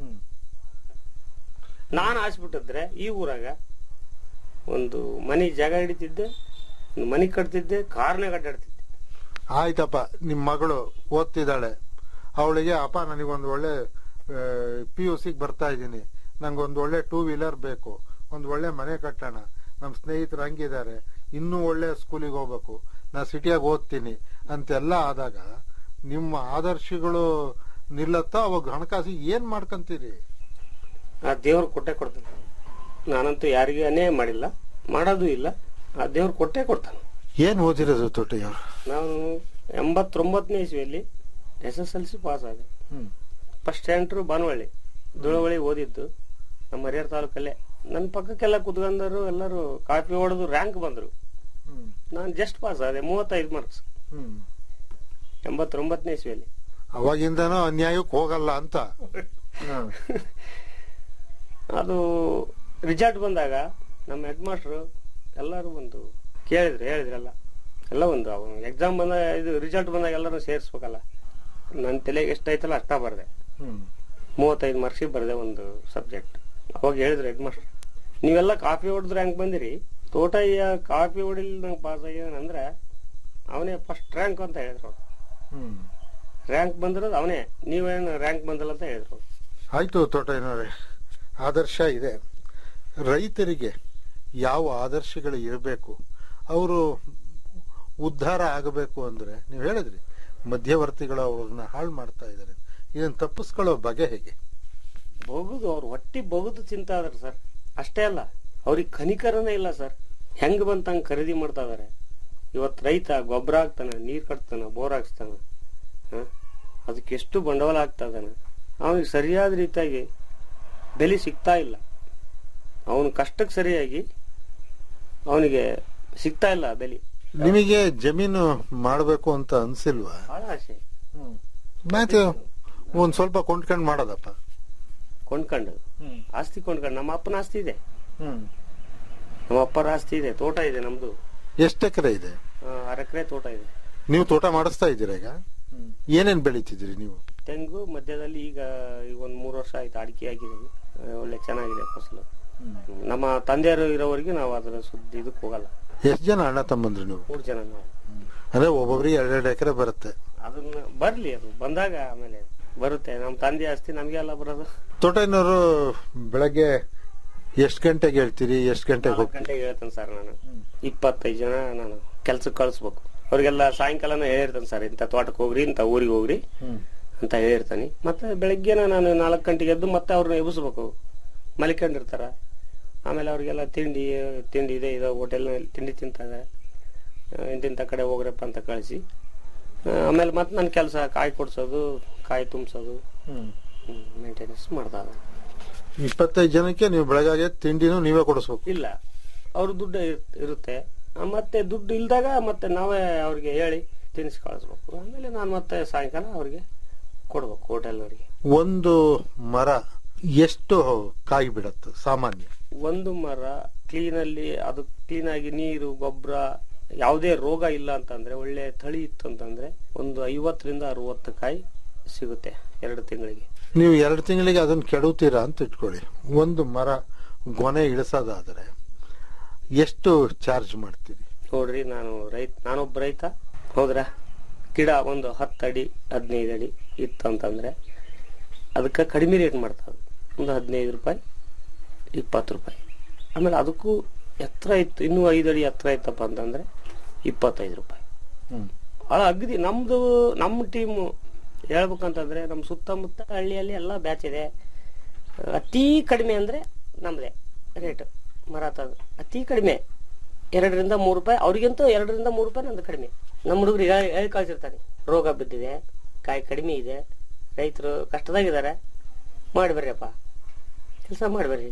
ನಾನು ಆಸೆ ಬಿಟ್ಟಿದ್ರೆ ಈ ಊರಾಗ ಒಂದು ಮನೆ ಜಾಗ ಹಿಡಿತಿದ್ದೆ ಒಂದು ಮನೆ ಕಟ್ತಿದ್ದೆ ಕಾರ್ನಾಗ ಅಡ್ಡಾಡ್ತಿದ್ದೆ ಆಯ್ತಪ್ಪ ನಿಮ್ ಮಗಳು ಓದ್ತಿದ್ದಾಳೆ ಅವಳಿಗೆ ಅಪ್ಪ ನನಗೊಂದು ಒಳ್ಳೆ ಪಿ ಯು ಸಿಗೆ ಬರ್ತಾ ಇದ್ದೀನಿ ನಂಗೊಂದು ಒಳ್ಳೆ ಟೂ ವೀಲರ್ ಬೇಕು ಒಂದು ಒಳ್ಳೆ ಮನೆ ಕಟ್ಟೋಣ ನಮ್ಮ ಸ್ನೇಹಿತರು ಹಂಗಿದ್ದಾರೆ ಇನ್ನೂ ಒಳ್ಳೆ ಸ್ಕೂಲಿಗೆ ಹೋಗ್ಬೇಕು ನಾ ಸಿಟಿಯಾಗ ಓದ್ತೀನಿ ಅಂತೆಲ್ಲ ಆದಾಗ ನಿಮ್ಮ ಆದರ್ಶಗಳು ನಿಲ್ಲತ್ತಾ ಅವಾಗ ಹಣಕಾಸು ಏನ್ ಮಾಡ್ಕಂತೀರಿ ಆ ದೇವ್ರು ಕೊಟ್ಟೆ ಕೊಡ್ತಾನೆ ನಾನಂತೂ ಯಾರಿಗೂ ಅನ್ಯಾಯ ಮಾಡಿಲ್ಲ ಮಾಡೋದು ಇಲ್ಲ ಆ ದೇವ್ರು ಕೊಟ್ಟೆ ಕೊಡ್ತಾನೆ ಏನ್ ಓದಿರೋದು ತೊಟ್ಟಿಯವ್ರು ನಾನು ಎಂಬತ್ತೊಂಬತ್ತನೇ ಇಸ್ವಿಯಲ್ಲಿ S S L C pass ಆದೆ ಫಸ್ಟ್ ಸೆಂಟ್ರು ಬಾನವಳ್ಳಿ ದುಳವಳ್ಳಿ ಓದಿದ್ದು ನಮ್ಮ ಹರಿಹರ ತಾಲೂಕಲ್ಲೇ ನನ್ನ ಪಕ್ಕಕ್ಕೆಲ್ಲ ಕುತ್ಕೊಂಡರು ಎಲ್ಲರೂ ಕಾಪಿ ಹೊಡೆದು ರ್ಯಾಂಕ್ ಬಂದ್ರು ನಾನು ಜಸ್ಟ್ ಪಾಸ್ ಆದೆ ಮೂವತ್ತೈದು ಮಾರ್ಕ್ಸ್ ಎಂಬತ್ತೊಂಬತ್ತನೇ ಇಸ್ವಿಯಲ್ಲಿ ಅವಾಗಿಂದನೂ ಅನ್ಯಾಯಕ್ಕೆ ಹೋಗಲ್ಲ ಅಂತ ಅದು ರಿಸಲ್ಟ್ ಬಂದಾಗ ನಮ್ಮ ಹೆಡ್ ಮಾಸ್ಟರ್ ಎಲ್ಲರೂ ಒಂದು ಕೇಳಿದ್ರು ಹೇಳಿದ್ರಲ್ಲ ಎಲ್ಲ ಒಂದು ಎಕ್ಸಾಮ್ ಬಂದಾಗ ಇದು ರಿಸಲ್ಟ್ ಬಂದಾಗ ಎಲ್ಲರೂ ಸೇರಿಸ್ಬೇಕಲ್ಲ ನನ್ನ ತಲೆಗೆ ಎಷ್ಟೈತಲ್ಲ ಅಷ್ಟ ಬರ್ದೆ ಮೂವತ್ತೈದು ಮಾರ್ಕ್ಸಿಗೆ ಬರ್ದೆ ಒಂದು ಸಬ್ಜೆಕ್ಟ್ ಅವಾಗ ಹೇಳಿದ್ರು ಹೆಡ್ ಮಾಸ್ಟರ್ ನೀವೆಲ್ಲ ಕಾಫಿ ಹೊಡೆದ್ರೆ ಹೆಂಗ್ ಬಂದಿರಿ ತೋಟಯ್ಯ ಕಾಫಿ ಹೊಡಿಲ್ ನಂಗೆ ಪಾಸ್ ಆಗ್ಯಾನಂದ್ರೆ ಅವನೇ ಫಸ್ಟ್ ರ್ಯಾಂಕ್ ಅಂತ ಹೇಳಿದ್ರು ಅವ್ರು ರ್ಯಾಂಕ್ ಬಂದಿರೋದು ಅವನೇ ನೀವೇನು ರ್ಯಾಂಕ್ ಬಂದಿಲ್ಲ ಅಂತ ಹೇಳಿದ್ರು ಅವ್ರು. ಆಯ್ತು ತೋಟಯ್ಯನವರೇ ಆದರ್ಶ ಇದೆ ರೈತರಿಗೆ ಯಾವ ಆದರ್ಶಗಳು ಇರಬೇಕು ಅವರು ಉದ್ಧಾರ ಆಗಬೇಕು ಅಂದ್ರೆ ನೀವು ಹೇಳಿದ್ರಿ ಮಧ್ಯವರ್ತಿಗಳು ಅವ್ರನ್ನ ಹಾಳು ಮಾಡ್ತಾ ಇದ್ದಾರೆ ಇದನ್ನ ತಪ್ಪಿಸ್ಕೊಳ್ಳೋ ಬಗೆ ಹೇಗೆ ಬಗುದು ಅವ್ರು ಹೊಟ್ಟಿ ಬಗುದು ತಿಂತಾ ಇದಾರೆ ಸರ್ ಅಷ್ಟೇ ಅಲ್ಲ ಅವ್ರಿಗೆ ಕನಿಕರನೇ ಇಲ್ಲ ಸರ್ ಹೆಂಗ್ ಬಂತ ಹಂಗ್ ಖರೀದಿ ಮಾಡ್ತಾ ಇದಾರೆ ಇವತ್ ರೈತ ಗೊಬ್ಬರ ಹಾಕ್ತಾನ ನೀರ್ ಕಟ್ತಾನ ಬೋರ್ ಹಾಕ್ಸ್ತಾನ ಹ? ಅದಕ್ಕೆ ಎಷ್ಟು ಬಂಡವಾಳ ಹಾಕ್ತಾ ಇದಾನೆ ಅವನಿಗೆ ಸರಿಯಾದ ರೀತಿಯಾಗಿ ಬೆಲೆ ಸಿಗ್ತಾ ಇಲ್ಲ ಅವನ ಕಷ್ಟಕ್ಕೆ ಸರಿಯಾಗಿ ಅವನಿಗೆ ಸಿಗ್ತಾ ಇಲ್ಲ ಬೆಲೆ ನಿಮಗೆ ಜಮೀನು ಮಾಡಬೇಕು ಅಂತ ಅನ್ಸಿಲ್ವಾ ಬಹಳ ಆಸೆ ಮತ್ತೆ ಒಂದ್ ಸ್ವಲ್ಪ ಕೊಂಡ್ಕೊಂಡ್ ಮಾಡೋದಪ್ಪ ಕೊಂಡ್ಕೊಂಡು ಆಸ್ತಿ ಕೊಂಡ್ಕೊಂಡು ನಮ್ಮ ಅಪ್ಪನ ಆಸ್ತಿ ಇದೆ ನಮ್ಮ ಅಪ್ಪರ ಆಸ್ತಿ ಇದೆ ತೋಟ ಇದೆ ನಮ್ದು ಎಷ್ಟು ಎಕರೆ ಇದೆ ಆ, ಆರ್ ಎಕರೆ ತೋಟ ಇದೆ ನೀವು ತೋಟ ಮಾಡಿಸ್ತಾ ಇದ್ದೀರಾ ಈಗ ಏನೇನ್ ಬೆಳಿತಿದ್ದೀರಿ ನೀವು ತೆಂಗು ಮಧ್ಯದಲ್ಲಿ ಈಗ ಈಗ ಒಂದ್ ಮೂರು ವರ್ಷ ಆಯ್ತು ಅಡಿಕೆ ಹಾಕಿದೀವಿ ಆ, ಒಳ್ಳೆ ಚೆನ್ನಾಗಿದೆ ಫಸಲು ನಮ್ಮ ತಂದೆಯರು ಇರೋವರೆಗೆ ನಾವು ಅದರ ಸುದ್ದಿ ಇದಕ್ಕೆ ಹೋಗಲ್ಲ ಎಷ್ಟು ಜನ ಅಣ್ಣ ತಮ್ಮಂದ್ರು ನೀವು ಮೂರು ಜನ ನಾವು ಅಂದ್ರೆ ಒಬ್ಬೊಬ್ರಿಗೆ ಎರಡೆರಡು ಎಕರೆ ಬರುತ್ತೆ ಅದನ್ನ ಬರ್ಲಿ ಅದು ಬಂದಾಗ ಆಮೇಲೆ ಬರುತ್ತೆ ನಮ್ಮ ತಂದೆ ಆಸ್ತಿ ನಮ್ಗೆ ಅಲ್ಲ ಬರೋದು ತೋಟನವರು ಬೆಳಗ್ಗೆ ಎಷ್ಟು ಗಂಟೆಗೆ ಹೇಳ್ತೀರಿ ಎಷ್ಟು ಗಂಟೆಗೆ ನಾಲ್ಕು ಹೋಗ್ತೀರಿ ಗಂಟೆಗೆ ಹೇಳ್ತೇನೆ ಸರ್ ನಾನು ಇಪ್ಪತ್ತೈದು ಜನ ನಾನು ಕೆಲ್ಸಕ್ಕೆ ಕಳಿಸ್ಬೇಕು ಅವ್ರಿಗೆಲ್ಲ ಸಾಯಂಕಾಲನ ಹೇಳಿರ್ತೇನೆ ಸರ್ ಇಂಥ ತೋಟಕ್ಕೆ ಹೋಗ್ರಿ ಇಂಥ ಊರಿಗೆ ಹೋಗ್ರಿ ಅಂತ ಹೇಳಿರ್ತಾನೆ ಮತ್ತೆ ಬೆಳಗ್ಗೆನ ನಾನು ನಾಲ್ಕು ಗಂಟೆಗೆ ಎದ್ದು ಮತ್ತೆ ಅವ್ರನ್ನ ಎಬ್ಬಿಸ್ಬೇಕು ಮಲಿಕೊಂಡಿರ್ತಾರ ಆಮೇಲೆ ಅವ್ರಿಗೆಲ್ಲ ತಿಂಡಿ ತಿಂಡಿ ಇದೆ ಇದು ಹೋಟೆಲ್ನಲ್ಲಿ ತಿಂಡಿ ತಿಂತಾರೆ ಇಂತಿಂಥ ಕಡೆ ಹೋಗ್ರಪ್ಪ ಅಂತ ಕಳಿಸಿ ಆ, ಆಮೇಲೆ ಮತ್ತೆ ನನ್ನ ಕೆಲಸ ಕಾಯಿ ಕೊಡ್ಸೋದು ಕಾಯಿ ತುಂಬಿಸೋದು ಮೇಂಟೆನೆನ್ಸ್ ಮಾಡ್ತಾ ಇದ್ದಾರೆ. ಇಪ್ಪತ್ತೈದು ಜನಕ್ಕೆ ನೀವು ಬೆಳಗ್ಗೆ ತಿಂಡಿನೂ ನೀವೇ ಕೊಡಿಸ್ಬೇಕು ಇಲ್ಲ ಅವ್ರ ದುಡ್ಡು ಇರ್- ಇರುತ್ತೆ ಆ, ಮತ್ತೆ ದುಡ್ಡು ಇಲ್ದಾಗ ಮತ್ತೆ ನಾವೇ ಅವ್ರಿಗೆ ಹೇಳಿ ತಿನ್ನಿಸಿ ಕಳಿಸ್ಬೇಕು ಆಮೇಲೆ ನಾನು ಮತ್ತೆ ಸಾಯಂಕಾಲ ಅವ್ರಿಗೆ ಕೊಡ್ಬೇಕು ಹೋಟೆಲ್ನವ್ರಿಗೆ ಒಂದು ಮರ ಎಷ್ಟು ಕಾಯಿ ಬಿಡತ್ತೆ ಸಾಮಾನ್ಯ ಒಂದು ಮರ ಕ್ಲೀನಲ್ಲಿ ಅದು ಕ್ಲೀನ್ ಆಗಿ ನೀರು ಗೊಬ್ಬರ ಯಾವುದೇ ರೋಗ ಇಲ್ಲ ಅಂತಂದ್ರೆ ಒಳ್ಳೆ ತಳಿ ಇತ್ತು ಅಂತಂದ್ರೆ ಒಂದು ಐವತ್ತರಿಂದ ಅರವತ್ತು ಕಾಯಿ ಸಿಗುತ್ತೆ ಎರಡು ತಿಂಗಳಿಗೆ ನೀವು ಎರಡು ತಿಂಗಳಿಗೆ ಅದನ್ನ ಕೆಡುತ್ತೀರಾ ಅಂತ ಇಟ್ಕೊಳ್ಳಿ ಒಂದು ಮರ ಗೊನೆ ಇಳಿಸೋದಾದ್ರೆ ಎಷ್ಟು ಚಾರ್ಜ್ ಮಾಡ್ತೀರಿ ನೋಡ್ರಿ ನಾನು ರೈತ ನಾನೊಬ್ಬ ರೈತ ಹೌದ್ರಾ ಗಿಡ ಒಂದು ಹತ್ತು ಅಡಿ ಹದಿನೈದು ಅಡಿ ಇತ್ತು ಅಂತಂದ್ರೆ ಅದಕ್ಕೆ ಕಡಿಮೆ ರೇಟ್ ಮಾಡ್ತಾರೆ ಒಂದು ಹದಿನೈದು ರೂಪಾಯಿ ಇಪ್ಪತ್ತು ರೂಪಾಯಿ ಆಮೇಲೆ ಅದಕ್ಕೂ ಎತ್ತರ ಇತ್ತು ಇನ್ನೂ ಐದು ಅಡಿ ಎತ್ತರ ಇತ್ತಪ್ಪ ಅಂತಂದ್ರೆ ಇಪ್ಪತ್ತೈದು ರೂಪಾಯಿ ಅಲ್ಲ ಅಗದಿ ನಮ್ದು ನಮ್ಮ ಟೀಮು ಹೇಳ್ಬೇಕಂತಂದ್ರೆ ನಮ್ಮ ಸುತ್ತಮುತ್ತ ಹಳ್ಳಿಯಲ್ಲಿ ಎಲ್ಲ ಬ್ಯಾಚ್ ಇದೆ ಅತಿ ಕಡಿಮೆ ಅಂದ್ರೆ ನಮ್ದೇ ರೇಟ್ ಮರ ತದು ಅತಿ ಕಡಿಮೆ ಎರಡರಿಂದ ಮೂರು ರೂಪಾಯಿ ಅವ್ರಿಗಂತೂ ಎರಡರಿಂದ ಮೂರು ರೂಪಾಯಿ ನಂದು ಕಡಿಮೆ ನಮ್ಮ ಹುಡುಗರಿಗೆ ಹೇಳಿ ಕಳ್ಸಿರ್ತಾನೆ ರೋಗ ಬಿದ್ದಿದೆ ಕಾಯಿ ಕಡಿಮೆ ಇದೆ ರೈತರು ಕಷ್ಟದಾಗಿದ್ದಾರೆ ಮಾಡಿ ಬರ್ರಿಯಪ್ಪ ಕೆಲಸ ಮಾಡಿ ಬರ್ರಿ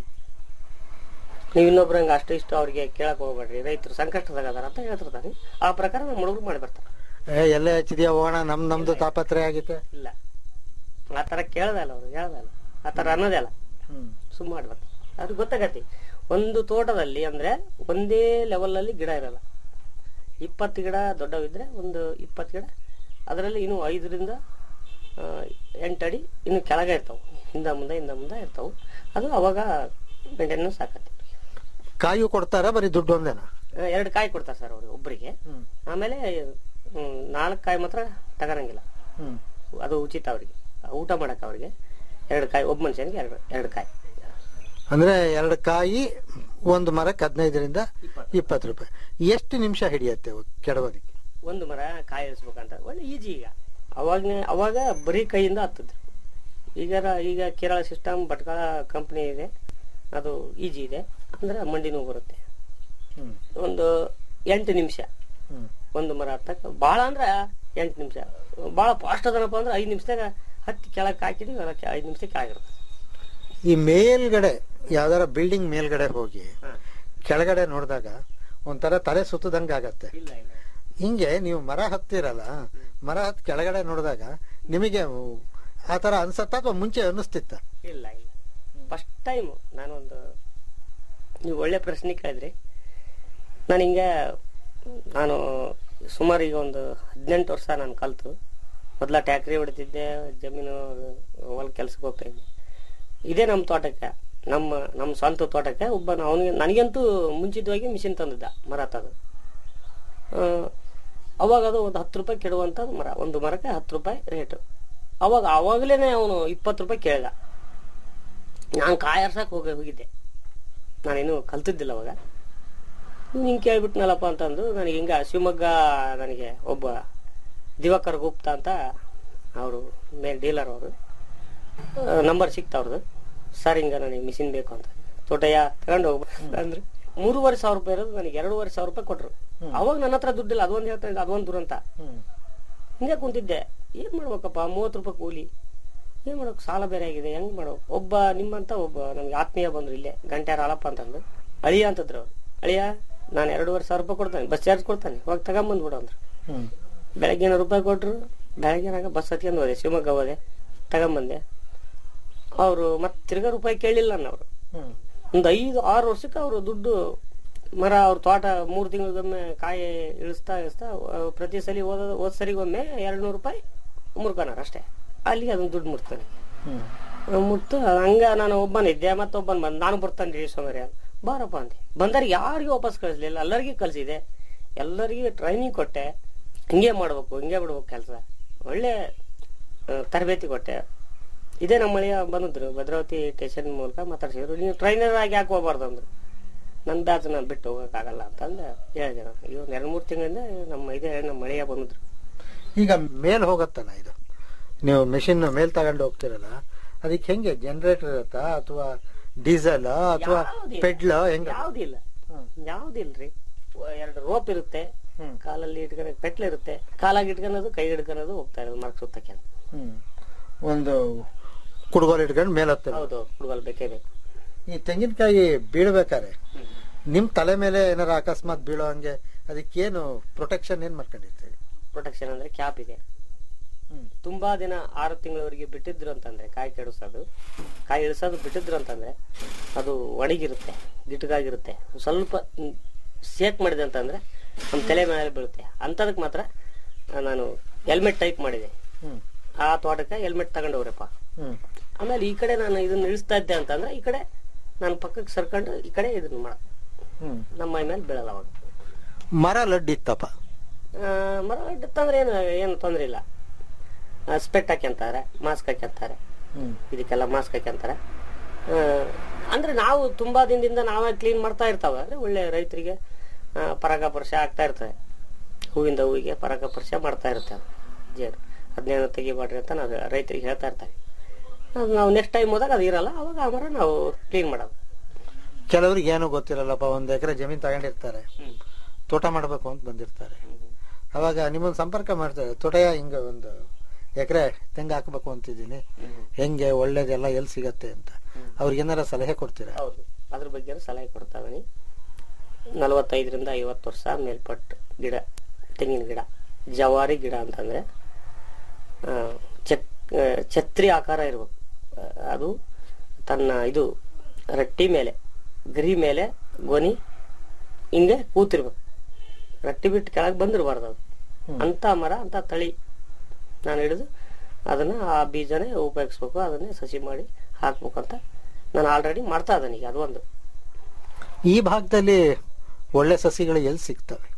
ನೀವು ಇನ್ನೊಬ್ರು ಹಂಗೆ ಅಷ್ಟು ಇಷ್ಟು ಅವ್ರಿಗೆ ಕೇಳಕ್ ಹೋಗ್ಬೇಡ್ರಿ ರೈತರು ಸಂಕಷ್ಟದಾಗ ಅದಾರ ಅಂತ ಹೇಳ್ತಿರ್ತಾನೆ ಆ ಪ್ರಕಾರ ನಮ್ಮ ಹುಡುಗರು ಮಾಡಿ ಬರ್ತಾರೆ ಎಲ್ಲ ಹಚ್ಚಿದ್ಯಾ ಹೋಗೋಣ ನಮ್ ನಮ್ದು ತಾಪತ್ರೆ ಆಗಿತ್ತೆ ಇಲ್ಲ ಆ ತರ ಕೇಳ್ದಲ್ಲ ಅವ್ರು ಹೇಳ್ದಲ್ಲ ಆ ತರ ಅನ್ನೋದೇ ಅಲ್ಲ ಸುಮ್ಮ ಮಾಡಿ ಬರ್ತಾರೆ ಅವ್ರಿಗೆ ಗೊತ್ತಾಗತಿ ಒಂದು ತೋಟದಲ್ಲಿ ಅಂದ್ರೆ ಒಂದೇ ಲೆವೆಲ್ ಅಲ್ಲಿ ಗಿಡ ಇರಲ್ಲ ಇಪ್ಪತ್ತು ಗಿಡ ದೊಡ್ಡವಿದ್ರೆ ಒಂದು ಇಪ್ಪತ್ತು ಗಿಡ ಅದರಲ್ಲಿ ಇನ್ನು ಐದರಿಂದ ಆ, ಎಂಟು ಅಡಿ ಇನ್ನು ಕೆಳಗೆ ಇರ್ತಾವೆ ಹಿಂದ ಮುಂದೆ ಹಿಂದ ಮುಂದೆ ಇರ್ತಾವೆ ಅದು ಅವಾಗ ಮೇಂಟೆನೆನ್ಸ್ ಆಕತಿ ಕಾಯು ಕೊಡ್ತಾರ ಬರೀ ದುಡ್ಡು ಒಂದೇನಾ ಎರಡು ಕಾಯಿ ಕೊಡ್ತಾರೆ ಸರ್ ಅವ್ರಿಗೆ ಒಬ್ಬರಿಗೆ ಆಮೇಲೆ ಹ್ಮ್, ನಾಲ್ಕು ಕಾಯಿ ಮಾತ್ರ ತಗೊಳಂಗಿಲ್ಲ ಅದು ಉಚಿತ ಅವರಿಗೆ ಊಟ ಮಾಡಕ್ಕೆ ಅವ್ರಿಗೆ ಎರಡು ಕಾಯಿ ಒಬ್ಬ ಮನುಷ್ಯನಿಗೆ ಎರಡು ಎರಡು ಕಾಯಿ ಅಂದ್ರೆ ಎರಡು ಕಾಯಿ ಒಂದು ಮರಕ್ಕೆ ಹದಿನೈದರಿಂದ ಇಪ್ಪತ್ತು ರೂಪಾಯಿ ಎಷ್ಟು ನಿಮಿಷ ಹಿಡಿಯತ್ತೆ ಅವು ಕೆಡವೋದಿಕ್ಕೆ ಒಂದು ಮರ ಕಾಯಿ ಇಳಿಸ್ಬೇಕಂತ ಒಳ್ಳೆ ಈಜಿ ಈಗ ಅವಾಗ ಅವಾಗ ಬರೀ ಕೈಯಿಂದ ಹತ್ತಿದ್ರು ಈಗ ಈಗ ಕೇರಳ ಸಿಸ್ಟಮ್ ಭಟ್ಕಳ ಕಂಪ್ನಿ ಇದೆ ಅದು ಈಜಿ ಇದೆ ಅಂದ್ರೆ ಮಂಡಿನೂ ಬರುತ್ತೆ ಒಂದು ಎಂಟು ನಿಮಿಷ ಒಂದು ಮರ ಹತ್ತಕ್ಕೆ ಭಾಳ ಅಂದ್ರೆ ಎಂಟು ನಿಮಿಷ ಭಾಳ ಫಾಸ್ಟ್ ಅದನಪ್ಪ ಅಂದ್ರೆ ಐದು ನಿಮಿಷದಾಗ ಹತ್ತಿ ಕೆಳಗೆ ಹಾಕಿದ್ವಿ ಅದಕ್ಕೆ ಐದು ನಿಮಿಷ ಕೆಳಗಿರುತ್ತೆ ಈ ಮೇಲ್ಗಡೆ ಯಾವ್ದಾರ ಬಿಲ್ಡಿಂಗ್ ಮೇಲ್ಗಡೆ ಹೋಗಿ ಕೆಳಗಡೆ ನೋಡಿದಾಗ ಒಂಥರ ತಲೆ ಸುತ್ತದಂಗ ಆಗತ್ತೆ ಇಲ್ಲ ಇಲ್ಲ ಹಿಂಗೆ ನೀವು ಮರ ಹತ್ತಿರಲ್ಲ ಮರ ಹತ್ತಿ ಕೆಳಗಡೆ ನೋಡಿದಾಗ ನಿಮಗೆ ಆ ತರ ಅನ್ಸತ್ತ ಅಥವಾ ಮುಂಚೆ ಅನ್ನಿಸ್ತಿತ್ತ ಇಲ್ಲ ಇಲ್ಲ ಫಸ್ಟ್ ಟೈಮ್ ನಾನೊಂದು ನೀವು ಒಳ್ಳೆ ಪ್ರಶ್ನೆ ಕೇಳಿದ್ರಿ ನಾನು ಹಿಂಗೆ ನಾನು ಸುಮಾರು ಈಗ ಒಂದು ಹದಿನೆಂಟು ವರ್ಷ ನಾನು ಕಲ್ತು ಮೊದಲ ಟ್ಯಾಕ್ರಿ ಹೊಡಿತಿದ್ದೆ ಜಮೀನು ಹೊಲ ಕೆಲ್ಸಕ್ಕೆ ಹೋಗ್ತಾ ಇದ್ದೆ ಇದೇ ನಮ್ಮ ತೋಟಕ್ಕೆ ನಮ್ಮ ನಮ್ಮ ಸ್ವಂತ ತೋಟಕ್ಕೆ ಒಬ್ಬ ಅವನಿಗೆ ನನಗಂತೂ ಮುಂಚಿತವಾಗಿ ಮಿಷಿನ್ ತಂದಿದ್ದ ಮರ ತದು ಅವಾಗ ಅದು ಒಂದು ಹತ್ತು ರೂಪಾಯಿ ಕೆಡುವಂಥದ್ದು ಮರ ಒಂದು ಮರಕ್ಕೆ ಹತ್ತು ರೂಪಾಯಿ ರೇಟು ಅವಾಗ ಅವಾಗಲೇ ಅವನು ಇಪ್ಪತ್ತು ರೂಪಾಯಿ ಕೇಳ್ದ ನಾನು ಕಾಯಿ ಆರ್ಸಕ್ಕೆ ಹೋಗಿ ಹೋಗಿದ್ದೆ ನಾನೇನು ಕಲ್ತಿದ್ದಿಲ್ಲ ಅವಾಗ ಹಿಂಗೆ ಕೇಳ್ಬಿಟ್ನಲ್ಲಪ್ಪ ಅಂತಂದು ನನಗೆ ಹಿಂಗ ಶಿವಮೊಗ್ಗ ನನಗೆ ಒಬ್ಬ ದಿವಾಕರ್ ಗುಪ್ತಾ ಅಂತ ಅವರು ಮೇನ್ ಡೀಲರ್ ಅವರು ನಂಬರ್ ಸಿಕ್ತ ಅವ್ರದ್ದು ಸರ್ ಹಿಂಗ ನನಗೆ ಮಿಷಿನ್ ಬೇಕು ಅಂತ ತೋಟಯ್ಯ ತಗೊಂಡು ಹೋಗ್ಬೇಕು ಅಂದ್ರೆ ಮೂರುವರೆ ಸಾವಿರ ರೂಪಾಯಿ ಇರೋದು ನನಗೆ ಎರಡೂವರೆ ಸಾವಿರ ರೂಪಾಯಿ ಕೊಟ್ರು ಅವಾಗ ನನ್ನ ಹತ್ರ ದುಡ್ಡಿಲ್ಲ ಅದೊಂದು ಹೇಳ್ತಾ ಇದ್ದೆ ಅದೊಂದು ದುರಂತ ಹಿಂಗೆ ಕುಂತಿದ್ದೆ ಏನ್ ಮಾಡ್ಬೇಕಪ್ಪ ಮೂವತ್ತು ರೂಪಾಯಿ ಕೂಲಿ ಏನ್ ಮಾಡೋಕ್ ಸಾಲ ಬೇರೆ ಆಗಿದೆ ಹೆಂಗ್ ಮಾಡೋ ಒಬ್ಬ ನಿಮ್ಮಂತ ಒಬ್ಬ ನಮ್ಗೆ ಆತ್ಮೀಯ ಬಂದ್ರು ಇಲ್ಲೇ ಗಂಟ್ಯಾರ ಹಾಲಪ್ಪ ಅಂತಂದು ಅಳಿಯ ಅಂತಂದ್ರು ಅವ್ರು ಅಳಿಯ ನಾನು ಎರಡೂವರೆ ಸಾವಿರ ರೂಪಾಯಿ ಕೊಡ್ತಾನೆ ಬಸ್ ಚಾರ್ಜ್ ಕೊಡ್ತಾನೆ ಹೋಗಿ ತಗೊಂಬಂದ್ಬಿಡು ಅಂದ್ರು ಬೆಳಗ್ಗೆ ರೂಪಾಯಿ ಕೊಟ್ರು ಬೆಳಗ್ಗೆನಾಗ ಬಸ್ ಹತ್ಕೊಂಡು ಹೋದೆ ಶಿವಮೊಗ್ಗ ಹೋದೆ ತಗೊಂಬಂದೆ ಅವರು ಮತ್ತೆ ತಿರ್ಗಾ ರೂಪಾಯಿ ಕೇಳಿಲ್ಲ ಅವರು ಒಂದು ಐದು ಆರು ವರ್ಷಕ್ಕೆ ಅವರು ದುಡ್ಡು ಮರ ಅವ್ರ ತೋಟ ಮೂರು ತಿಂಗಳಿಗೊಮ್ಮೆ ಕಾಯಿ ಇಳಿಸ್ತಾ ಇಳಿಸ್ತಾ ಆ, ಪ್ರತಿ ಸಲ ಹೋದ ಹೋದ್ ಸರಿಗೊಮ್ಮೆ ಎರಡು ನೂರು ರೂಪಾಯಿ ಮುರ್ಕನಾರ ಅಷ್ಟೇ ಅಲ್ಲಿಗೆ ಅದನ್ನ ದುಡ್ಡು ಮುಟ್ತಾನೆ ಮುಟ್ಟು ಹಂಗ ನಾನು ಒಬ್ಬನಿದ್ದೆ ಮತ್ತೊಬ್ಬನ್ ಬಂದ್ ನಾನು ಬರ್ತಾನೆ ರೀ ಸೋಮವಾರ ಬಾರಪ್ಪ ಅಂದೆ ಬಂದವ್ರಿಗೆ ಯಾರಿಗೂ ವಾಪಸ್ ಕಳಿಸ್ಲಿಲ್ಲ ಎಲ್ಲರಿಗೂ ಕಳ್ಸಿದೆ ಎಲ್ಲರಿಗೂ ಟ್ರೈನಿಂಗ್ ಕೊಟ್ಟೆ ಹಿಂಗೆ ಮಾಡ್ಬೇಕು ಹಿಂಗೆ ಬಿಡ್ಬೇಕು ಕೆಲಸ ಒಳ್ಳೆ ಆ, ತರಬೇತಿ ಕೊಟ್ಟೆ ಇದೇ ನಮ್ಮ ಮಳೆಯ ಬಂದಿದ್ರು ಭದ್ರಾವತಿ ಸ್ಟೇಷನ್ ಮೂಲಕ ಮಾತಾಡ್ಸಿದ್ರು ನೀವು ಟ್ರೈನರ್ ಆಗಿ ಯಾಕೆ ಹೋಗ್ಬಾರ್ದು ಅಂದ್ರು ನನ್ನ ಬ್ಯಾಚ್ ನಾನು ಬಿಟ್ಟು ಹೋಗಕ್ಕಾಗಲ್ಲ ಅಂತಂದು ಹೇಳಿದೆ ನಾನು ಈಗ ಒಂದು ಎರಡು ಮೂರು ತಿಂಗಳಿಂದ ನಮ್ಮ ಇದೇ ನಮ್ಮ ಮಳೆಯ ಬಂದಿದ್ರು ಈಗ ಮೇಲ್ ಹೋಗತ್ತಲ್ಲ ಇದು ನೀವು ಮೆಷಿನ್ ಮೇಲ್ ತಗೊಂಡು ಹೋಗ್ತಿರಲ್ಲ ಅದಕ್ಕೆ ಹೆಂಗೆ ಜನರೇಟರ್ ಇರುತ್ತಾ ಅಥವಾ ಡೀಸೆಲ್ ಅಥವಾ ಯಾವ್ದಿಲ್ಲ. ಪೆಡ್ಲ ಹೆಂಗ ಯಾವ್ದಿಲ್ಲ ಯಾವ್ದಿಲ್ರಿ ಎರಡು ರೋಪ್ ಇರುತ್ತೆ ಕಾಲಲ್ಲಿ ಇಟ್ಕೊಂಡು ಪೆಟ್ಲ್ ಇರುತ್ತೆ ಕಾಲಾಗಿ ಇಟ್ಕೊಳೋದು ಕೈ ಹಿಡ್ಕೊಳೋದು ಹೋಗ್ತಾ ಇರೋದು ಮರಕ್ ಸುತ್ತಕ್ಕೆ ಅಂತ. ಒಂದು ಕುಡ್ಗೋಲ್ ಇಟ್ಕೊಂಡು ಮೇಲ್ ಹತ್ತ ಹೌದು ಹುಡುಗಲ್ ಬೇಕೇ ಬೇಕು ಈ ತೆಂಗಿನಕಾಯಿ ಬೀಳ್ಬೇಕಾರೆ ನಿಮ್ ತಲೆ ಮೇಲೆ ಏನಾರ ಅಕಸ್ಮಾತ್ ಬೀಳೋ ಹಂಗೆ ಅದಕ್ಕೇನು ಪ್ರೊಟೆಕ್ಷನ್ ಏನ್ ಮಾಡ್ಕೊಂಡಿರ್ತೀವಿ ಪ್ರೊಟೆಕ್ಷನ್ ಅಂದ್ರೆ ಕ್ಯಾಪ್ ಇದೆ ತುಂಬಾ ದಿನ ಆರು ತಿಂಗಳವರೆಗೆ ಬಿಟ್ಟಿದ್ರು ಅಂತಂದ್ರೆ ಕಾಯಿ ಕೆಡಿಸೋದು ಕಾಯಿ ಇಳಿಸೋದು ಬಿಟ್ಟಿದ್ರು ಅಂತಂದ್ರೆ ಅದು ಒಣಗಿರುತ್ತೆ ಗಿಟಗಾಗಿರುತ್ತೆ ಸ್ವಲ್ಪ ಸೇಕ್ ಮಾಡಿದೆ ಅಂತಂದ್ರೆ ನಮ್ಮ ತಲೆ ಮೇಲೆ ಬೀಳುತ್ತೆ ಅಂತದಕ್ಕೆ ಮಾತ್ರ ನಾನು ಹೆಲ್ಮೆಟ್ ಟೈಪ್ ಮಾಡಿದೆ ಆ ತೋಟಕ್ಕೆ ಹೆಲ್ಮೆಟ್ ತಗೊಂಡವ್ರಪ್ಪ ಆಮೇಲೆ ಈ ಕಡೆ ನಾನು ಇದನ್ನ ಇಳಿಸ್ತಾ ಇದ್ದೆ ಅಂತಂದ್ರೆ ಈ ಕಡೆ ನಾನು ಪಕ್ಕಕ್ಕೆ ಸರ್ಕೊಂಡು ಈ ಕಡೆ ಇದನ್ನ ಮಾಡ ನಮ್ಮ ಮೈ ಮೇಲೆ ಬೀಳಲ್ಲ ಅವಾಗ ಮರ ಲಡ್ಡಿ ಇತ್ತಪ್ಪ ಆ, ಮರ ಇಟ್ಟಂದ್ರೆ ಏನು ಏನು ತೊಂದ್ರೆ ಇಲ್ಲ ಸ್ಪೆಟ್ ಹಾಕ್ಯಂತಾರೆ ಮಾಸ್ಕ್ ಹಾಕ್ಯಂತಾರೆ ಇದಕ್ಕೆಲ್ಲ ಮಾಸ್ಕ್ ಹಾಕ್ಯಂತಾರೆ ಆ, ಅಂದ್ರೆ ನಾವು ತುಂಬಾ ದಿನದಿಂದ ನಾವೇ ಕ್ಲೀನ್ ಮಾಡ್ತಾ ಇರ್ತಾವ ಅಂದ್ರೆ ಒಳ್ಳೆ ರೈತರಿಗೆ ಆ, ಪರಾಗಸ್ಪರ್ಶ ಆಗ್ತಾ ಇರ್ತದೆ ಹೂವಿಂದ ಹೂವಿಗೆ ಪರಾಗಸ್ಪರ್ಶ ಮಾಡ್ತಾ ಇರುತ್ತೆ ಅದು ಜೇನು ಅದನ್ನೇನು ತೆಗಿಬೇಡ್ರಿ ಅಂತ ನಾವು ರೈತರಿಗೆ ಹೇಳ್ತಾ ಇರ್ತಾರೆ ಅದು ನಾವು ನೆಕ್ಸ್ಟ್ ಟೈಮ್ ಹೋದಾಗ ಅದು ಇರಲ್ಲ ಅವಾಗ ಆ ಮರ ನಾವು ಕ್ಲೀನ್ ಮಾಡೋದು ಕೆಲವ್ರಿಗೆ ಏನು ಗೊತ್ತಿರಲ್ಲಪ್ಪ ಒಂದ್ ಎಕರೆ ಜಮೀನ್ ತಗೊಂಡಿರ್ತಾರೆ ತೋಟ ಮಾಡ್ಬೇಕು ಅಂತ ಬಂದಿರ್ತಾರೆ ಅವಾಗ ನಿಮ್ಮನ್ನ ಸಂಪರ್ಕ ಮಾಡ್ತಾರೆ ತೋಟಯ ಹಿಂಗ ಒಂದು ಎಕರೆ ತೆಂಗು ಹಾಕ್ಬೇಕು ಅಂತಿದ್ದೀನಿ ಹೆಂಗೆ ಒಳ್ಳೇದೆಲ್ಲ ಎಲ್ಲಿ ಸಿಗತ್ತೆ ಅಂತ ಅವ್ರಿಗೆ ಏನಾರ ಸಲಹೆ ಕೊಡ್ತೀರಾ ಹೌದು ಅದ್ರ ಬಗ್ಗೆ ಸಲಹೆ ಕೊಡ್ತಾ ಇದೀನಿ ನಲವತ್ತೈದರಿಂದ ಐವತ್ತು ವರ್ಷ ಮೇಲ್ಪಟ್ಟು ಗಿಡ ತೆಂಗಿನ ಗಿಡ ಜವಾರಿ ಗಿಡ ಅಂತಂದ್ರೆ ಆ, ಚಕ್ ಆ, ಛತ್ರಿ ಆಕಾರ ಇರ್ಬೇಕು ಆ, ಅದು ತನ್ನ ಇದು ರಟ್ಟಿ ಮೇಲೆ ಗರಿ ಮೇಲೆ ಗೊನಿ ಹಿಂಗೆ ಕೂತಿರ್ಬೇಕು ರಟ್ಟಿ ಬಿಟ್ಟು ಕೆಳಗೆ ಬಂದಿರಬಾರ್ದು ಅದು ಅಂತ ಮರ ಅಂತ ತಳಿ ನಾನು ಹಿಡಿದು ಅದನ್ನ ಆ ಬೀಜನೇ ಉಪಯೋಗಿಸ್ಬೇಕು ಅದನ್ನೇ ಸಸಿ ಮಾಡಿ ಹಾಕ್ಬೇಕು ಅಂತ ನಾನು ಆಲ್ರೆಡಿ ಮಾಡ್ತಾ ಇದ್ದೇನೆ ಈಗ ಅದು ಒಂದು ಈ ಭಾಗದಲ್ಲಿ ಒಳ್ಳೆ ಸಸಿಗಳು ಎಲ್ಲಿ ಸಿಗ್ತವೆ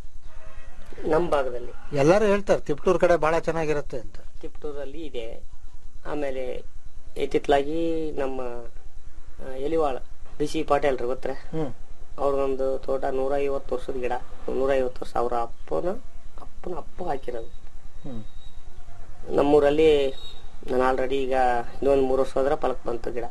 ನಮ್ಮ ಭಾಗದಲ್ಲಿ ಎಲ್ಲರೂ ಹೇಳ್ತಾರೆ ತಿಪ್ಟೂರ್ ಕಡೆ ಬಹಳ ಚೆನ್ನಾಗಿರುತ್ತೆ ಅಂತ ತಿಪ್ಟೂರಲ್ಲಿ ಇದೆ ಆಮೇಲೆ ಇತ್ತಿತ್ತಲಾಗಿ ನಮ್ಮ ಆ, ಎಲಿವಾಳ ಬಿ ಸಿ ಪಾಟೀಲ್ರು ಗೊತ್ತರ ಹ್ಮ್ ಅವ್ರದೊಂದು ತೋಟ ನೂರ ಐವತ್ತು ವರ್ಷದ ಗಿಡ ನೂರ ಐವತ್ತು ವರ್ಷ ಅವ್ರ ಅಪ್ಪನ ಅಪ್ಪನ ಅಪ್ಪ ಹಾಕಿರೋದು ಹ್ಮ್ ನಮ್ಮೂರಲ್ಲಿ ನಾನು ಆಲ್ರೆಡಿ ಈಗ ಇನ್ನೊಂದು ಮೂರು ವರ್ಷ ಹೋದ್ರೆ ಫಲಕ್ ಬಂತು ಗಿಡ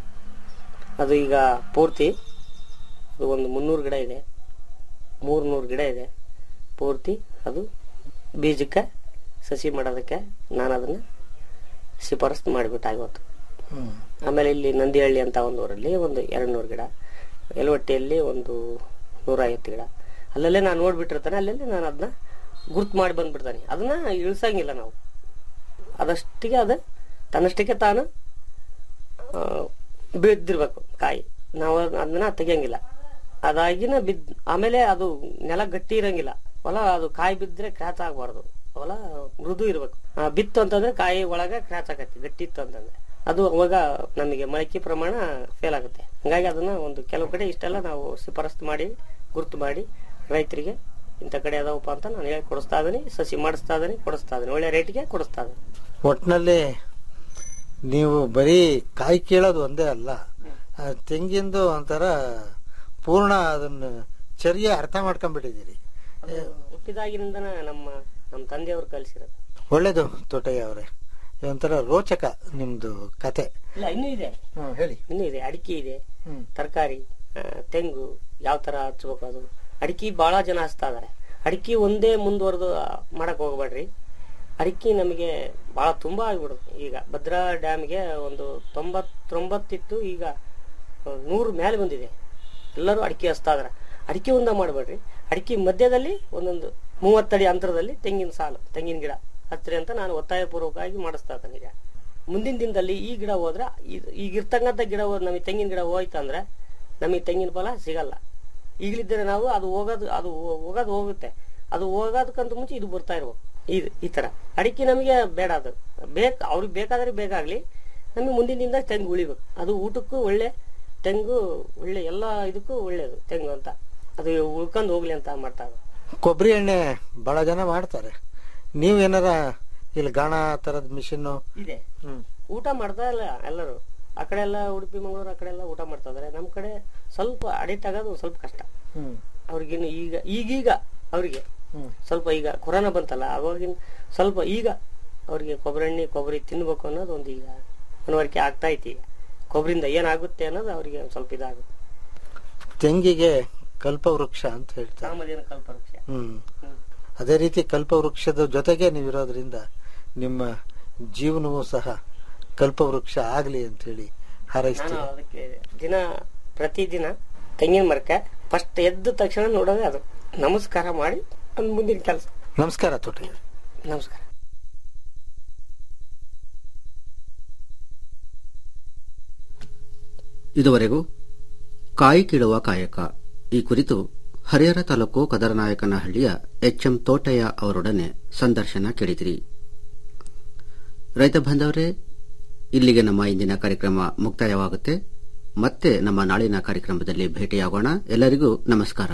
ಅದು ಈಗ ಪೂರ್ತಿ ಅದು ಒಂದು ಮುನ್ನೂರು ಗಿಡ ಇದೆ ಮೂರ್ನೂರು ಗಿಡ ಇದೆ ಪೂರ್ತಿ ಅದು ಬೀಜಕ್ಕೆ ಸಸಿ ಮಾಡೋದಕ್ಕೆ ನಾನು ಅದನ್ನ ಶಿಫಾರಸು ಮಾಡಿಬಿಟ್ಟು ಇವತ್ತು ಹ್ಮ್ ಆಮೇಲೆ ಇಲ್ಲಿ ನಂದಿಹಳ್ಳಿ ಅಂತ ಒಂದು ಊರಲ್ಲಿ ಒಂದು ಎರಡು ನೂರು ಗಿಡ ಯಲವಟ್ಟಿಯಲ್ಲಿ ಒಂದು ನೂರ ಐವತ್ತು ಗಿಡ ಅಲ್ಲಲ್ಲೇ ನಾನು ನೋಡ್ಬಿಟ್ಟಿರ್ತಾನೆ ಅಲ್ಲಲ್ಲೇ ನಾನು ಅದನ್ನ ಗುರ್ತು ಮಾಡಿ ಬಂದ್ಬಿಡ್ತಾನೆ ಅದನ್ನ ಇಳಿಸಂಗಿಲ್ಲ ನಾವು ಅದಷ್ಟಿಗೆ ಅದು ತನ್ನಷ್ಟಕ್ಕೆ ತಾನು ಆ, ಬಿದ್ದಿರ್ಬೇಕು ಕಾಯಿ ನಾವು ಅದನ್ನ ತೆಗಿಯಂಗಿಲ್ಲ ಅದಾಗಿನ ಬಿದ್ ಆಮೇಲೆ ಅದು ನೆಲ ಗಟ್ಟಿ ಇರಂಗಿಲ್ಲ ಹೊಲ ಅದು ಕಾಯಿ ಬಿದ್ದರೆ ಕ್ರ್ಯಾಚ್ ಆಗಬಾರ್ದು ಹೊಲ ಮೃದು ಇರ್ಬೇಕು ಆ, ಬಿತ್ತು ಅಂತಂದ್ರೆ ಕಾಯಿ ಒಳಗೆ ಕ್ರ್ಯಾಚ್ ಆಗತ್ತೆ ಗಟ್ಟಿ ಇತ್ತು ಅಂತಂದ್ರೆ ಅದು ಅವಾಗ ನಮಗೆ ಮೊಳಕೆ ಪ್ರಮಾಣ ಫೇಲ್ ಆಗುತ್ತೆ ಹಂಗಾಗಿ ಅದನ್ನ ಒಂದು ಕೆಲವು ಕಡೆ ಇಷ್ಟೆಲ್ಲ ನಾವು ಶಿಫಾರಸ್ತು ಮಾಡಿ ಗುರುತು ಮಾಡಿ ರೈತರಿಗೆ ಇಂಥ ಕಡೆ ಅದಾವಪ್ಪ ಅಂತ ನಾನು ಹೇಳಿ ಕೊಡಿಸ್ತಾ ಇದೀನಿ ಸಸಿ ಮಾಡಿಸ್ತಾ ಇದೀನಿ ಕೊಡಿಸ್ತಾ ಇದೀನಿ ಒಳ್ಳೆ ರೇಟ್ಗೆ ಕೊಡಿಸ್ತಾ ಇದೀನಿ ಒಟ್ನಲ್ಲಿ ನೀವು ಬರೀ ಕಾಯಿ ಕೀಳೋದು ಒಂದೇ ಅಲ್ಲ ಆ ತೆಂಗಿಂದು ಒಂಥರ ಪೂರ್ಣ ಅದನ್ನ ಚರ್ಯ ಅರ್ಥ ಮಾಡ್ಕೊಂಡ್ಬಿಟ್ಟಿದ್ದೀರಿ ಹುಟ್ಟಿದಾಗಿನಿಂದ ನಮ್ಮ ನಮ್ಮ ತಂದೆಯವರು ಕಲಿಸಿರೋದು ಒಳ್ಳೇದು ತೋಟಯ್ಯ ಅವರೇ ಒಂಥರ ರೋಚಕ ನಿಮ್ದು ಕತೆ ಇಲ್ಲ ಇನ್ನೂ ಇದೆ ಹ್ಮ್ ಹೇಳಿ ಇನ್ನೂ ಇದೆ ಅಡಿಕೆ ಇದೆ ಹ್ಮ್ ತರಕಾರಿ ತೆಂಗು ಯಾವ ತರ ಹಚ್ಬೇಕು ಅದು ಅಡಿಕೆ ಬಹಳ ಜನ ಹಚ್ತಾ ಇದಾರೆ ಅಡಿಕೆ ಒಂದೇ ಮುಂದುವರೆದು ಮಾಡಕ್ ಹೋಗ್ಬೇಡ್ರಿ ಅಡಿಕೆ ನಮಗೆ ಬಹಳ ತುಂಬಾ ಆಗ್ಬಿಡುದು ಈಗ ಭದ್ರಾ ಡ್ಯಾಮ್ಗೆ ಒಂದು ತೊಂಬತ್ತೊಂಬತ್ತಿತ್ತು ಈಗ ನೂರು ಮೇಲೆ ಬಂದಿದೆ ಎಲ್ಲರೂ ಅಡಿಕೆ ಹಚ್ತಾ ಇದಾರೆ ಅಡಿಕೆ ಒಂದ ಮಾಡಬೇಡ್ರಿ ಅಡಿಕೆ ಮಧ್ಯದಲ್ಲಿ ಒಂದೊಂದು ಮೂವತ್ತಡಿ ಅಂತರದಲ್ಲಿ ತೆಂಗಿನ ಸಾಲು ತೆಂಗಿನ ಗಿಡ ಹಚ್ಚ್ರಿ ಅಂತ ನಾನು ಒತ್ತಾಯಪೂರ್ವಕವಾಗಿ ಮಾಡಿಸ್ತಾ ಇದ್ದೇನೆ ಈಗ ಮುಂದಿನ ದಿನದಲ್ಲಿ ಈ ಗಿಡ ಹೋದ್ರೆ ಇದ್- ಈಗ ಇರ್ತಕ್ಕಂಥ ಗಿಡ ಹೋದ್ ನಮಗೆ ತೆಂಗಿನ ಗಿಡ ಹೋಯ್ತು ಅಂದ್ರೆ ನಮಗೆ ತೆಂಗಿನ ಫಲ ಸಿಗಲ್ಲ ಈಗಲಿದ್ದರೆ ನಾವು ಅದು ಹೋಗೋದು ಅದು ಹೋ- ಹೋಗೋದು ಹೋಗುತ್ತೆ ಅದು ಹೋಗೋದಕ್ಕಂತ ಮುಂಚೆ ಇದು ಬರ್ತಾ ಇರ್ಬೇಕು ಇದು ಈ ತರ ಅಡಿಕೆ ನಮಗೆ ಬೇಡ ಅದು ಬೇಕು ಅವ್ರಿಗೆ ಬೇಕಾದ್ರೆ ಬೇಕಾಗ್ಲಿ ನಮಗೆ ಮುಂದಿನಿಂದ ತೆಂಗು ಉಳಿಬೇಕು ಅದು ಊಟಕ್ಕೂ ಒಳ್ಳೆ ತೆಂಗು ಒಳ್ಳೆ ಎಲ್ಲ ಇದಕ್ಕೂ ಒಳ್ಳೇದು ತೆಂಗು ಅಂತ ಅದು ಉಳ್ಕೊಂಡು ಹೋಗ್ಲಿ ಅಂತ ಮಾಡ್ತಾರೆ ಕೊಬ್ಬರಿ ಎಣ್ಣೆ ಬಹಳ ಜನ ಮಾಡ್ತಾರೆ ನೀವು ಏನಾರ ಇಲ್ಲಿ ಗಾಣ ತರದ ಮಿಷಿನ್ ಇದೆ ಊಟ ಮಾಡ್ತಾ ಇಲ್ಲ ಎಲ್ಲರೂ ಆ ಕಡೆ ಎಲ್ಲ ಉಡುಪಿ ಮಂಗಳೂರು ಆ ಕಡೆ ಎಲ್ಲ ಊಟ ಮಾಡ್ತಾ ಇದಾರೆ ನಮ್ ಕಡೆ ಸ್ವಲ್ಪ ಅಡಿಕ್ಟ್ ಆಗೋದು ಒಂದ್ ಸ್ವಲ್ಪ ಕಷ್ಟ ಅವ್ರಿಗಿನ್ನು ಈಗ ಈಗೀಗ ಅವರಿಗೆ ಸ್ವಲ್ಪ ಈಗ ಕೊರೋನಾ ಬಂತಲ್ಲ ಅವಾಗಿನ ಸ್ವಲ್ಪ ಈಗ ಅವ್ರಿಗೆ ಕೊಬ್ಬರಿ ಎಣ್ಣೆ ಕೊಬ್ಬರಿ ತಿನ್ಬೇಕು ಅನ್ನೋದು ಒಂದು ಈಗ ಮನವರಿಕೆ ಆಗ್ತಾ ಐತಿ ಈಗ ಕೊಬ್ಬರಿಂದ ಏನಾಗುತ್ತೆ ಅನ್ನೋದು ಅವರಿಗೆ ಒಂದ್ ಸ್ವಲ್ಪ ಇದಾಗುತ್ತೆ ತೆಂಗಿಗೆ ಕಲ್ಪವೃಕ್ಷ ಅಂತ ಹೇಳ್ತಾರೆ ಕಾಮಧೇನು ಕಲ್ಪವೃಕ್ಷ ಹ್ಮ್ ಅದೇ ರೀತಿ ಕಲ್ಪವೃಕ್ಷದ ಜೊತೆಗೆ ನೀವಿರೋದ್ರಿಂದ ನಿಮ್ಮ ಜೀವನವೂ ಸಹ ಕಲ್ಪವೃಕ್ಷ ಆಗ್ಲಿ ಅಂತ ಹೇಳಿ ನಾನು ಹಾರೈಸ್ತೀನಿ ಅದಕ್ಕೆ ದಿನ ಪ್ರತಿದಿನ ತೆಂಗಿನ ಮರಕ್ಕೆ ಫಸ್ಟ್ ಎದ್ದ ತಕ್ಷಣ ನೋಡೋದೇ ಅದು ನಮಸ್ಕಾರ ಮಾಡಿ ಒಂದು ಮುಂದಿನ ಕೆಲಸ ನಮಸ್ಕಾರ ತೋಟಗಾರ ನಮಸ್ಕಾರ ಇದುವರೆಗೂ ಕಾಯಿ ಕೀಳುವ ಕಾಯಕ ಈ ಕುರಿತು ಹರಿಹರ ತಾಲೂಕು ಕದರನಾಯಕನಹಳ್ಳಿಯ ಎಚ್ಎಂ ತೋಟಯ್ಯ ಅವರೊಡನೆ ಸಂದರ್ಶನ ಕೇಳಿದಿರಿ ರೈತ ಬಾಂಧವರೇ ಇಲ್ಲಿಗೆ ನಮ್ಮ ಇಂದಿನ ಕಾರ್ಯಕ್ರಮ ಮುಕ್ತಾಯವಾಗುತ್ತೆ ಮತ್ತೆ ನಮ್ಮ ನಾಳಿನ ಕಾರ್ಯಕ್ರಮದಲ್ಲಿ ಭೇಟಿಯಾಗೋಣ ಎಲ್ಲರಿಗೂ ನಮಸ್ಕಾರ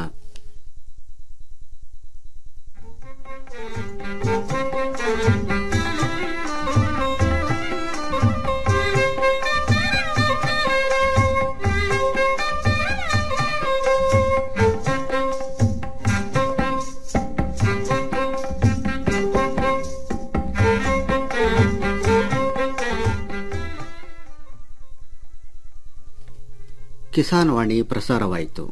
ಕಿಸಾನ್ ವಾಣಿ ಪ್ರಸಾರವಾಯಿತು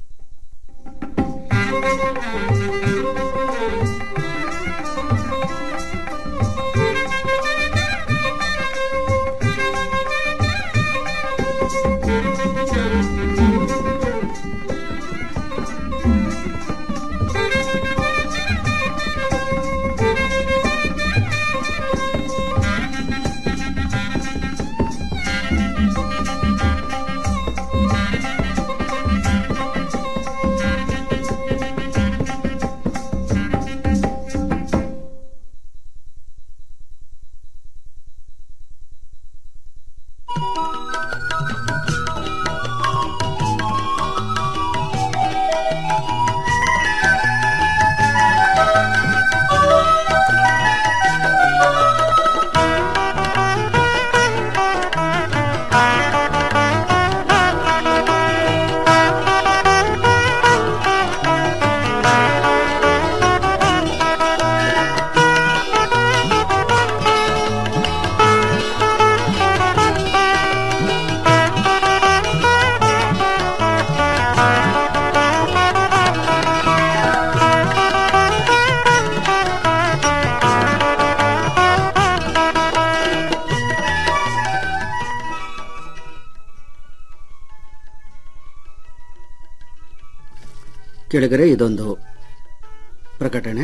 ಕೆಳಗರೆ ಇದೊಂದು ಪ್ರಕಟಣೆ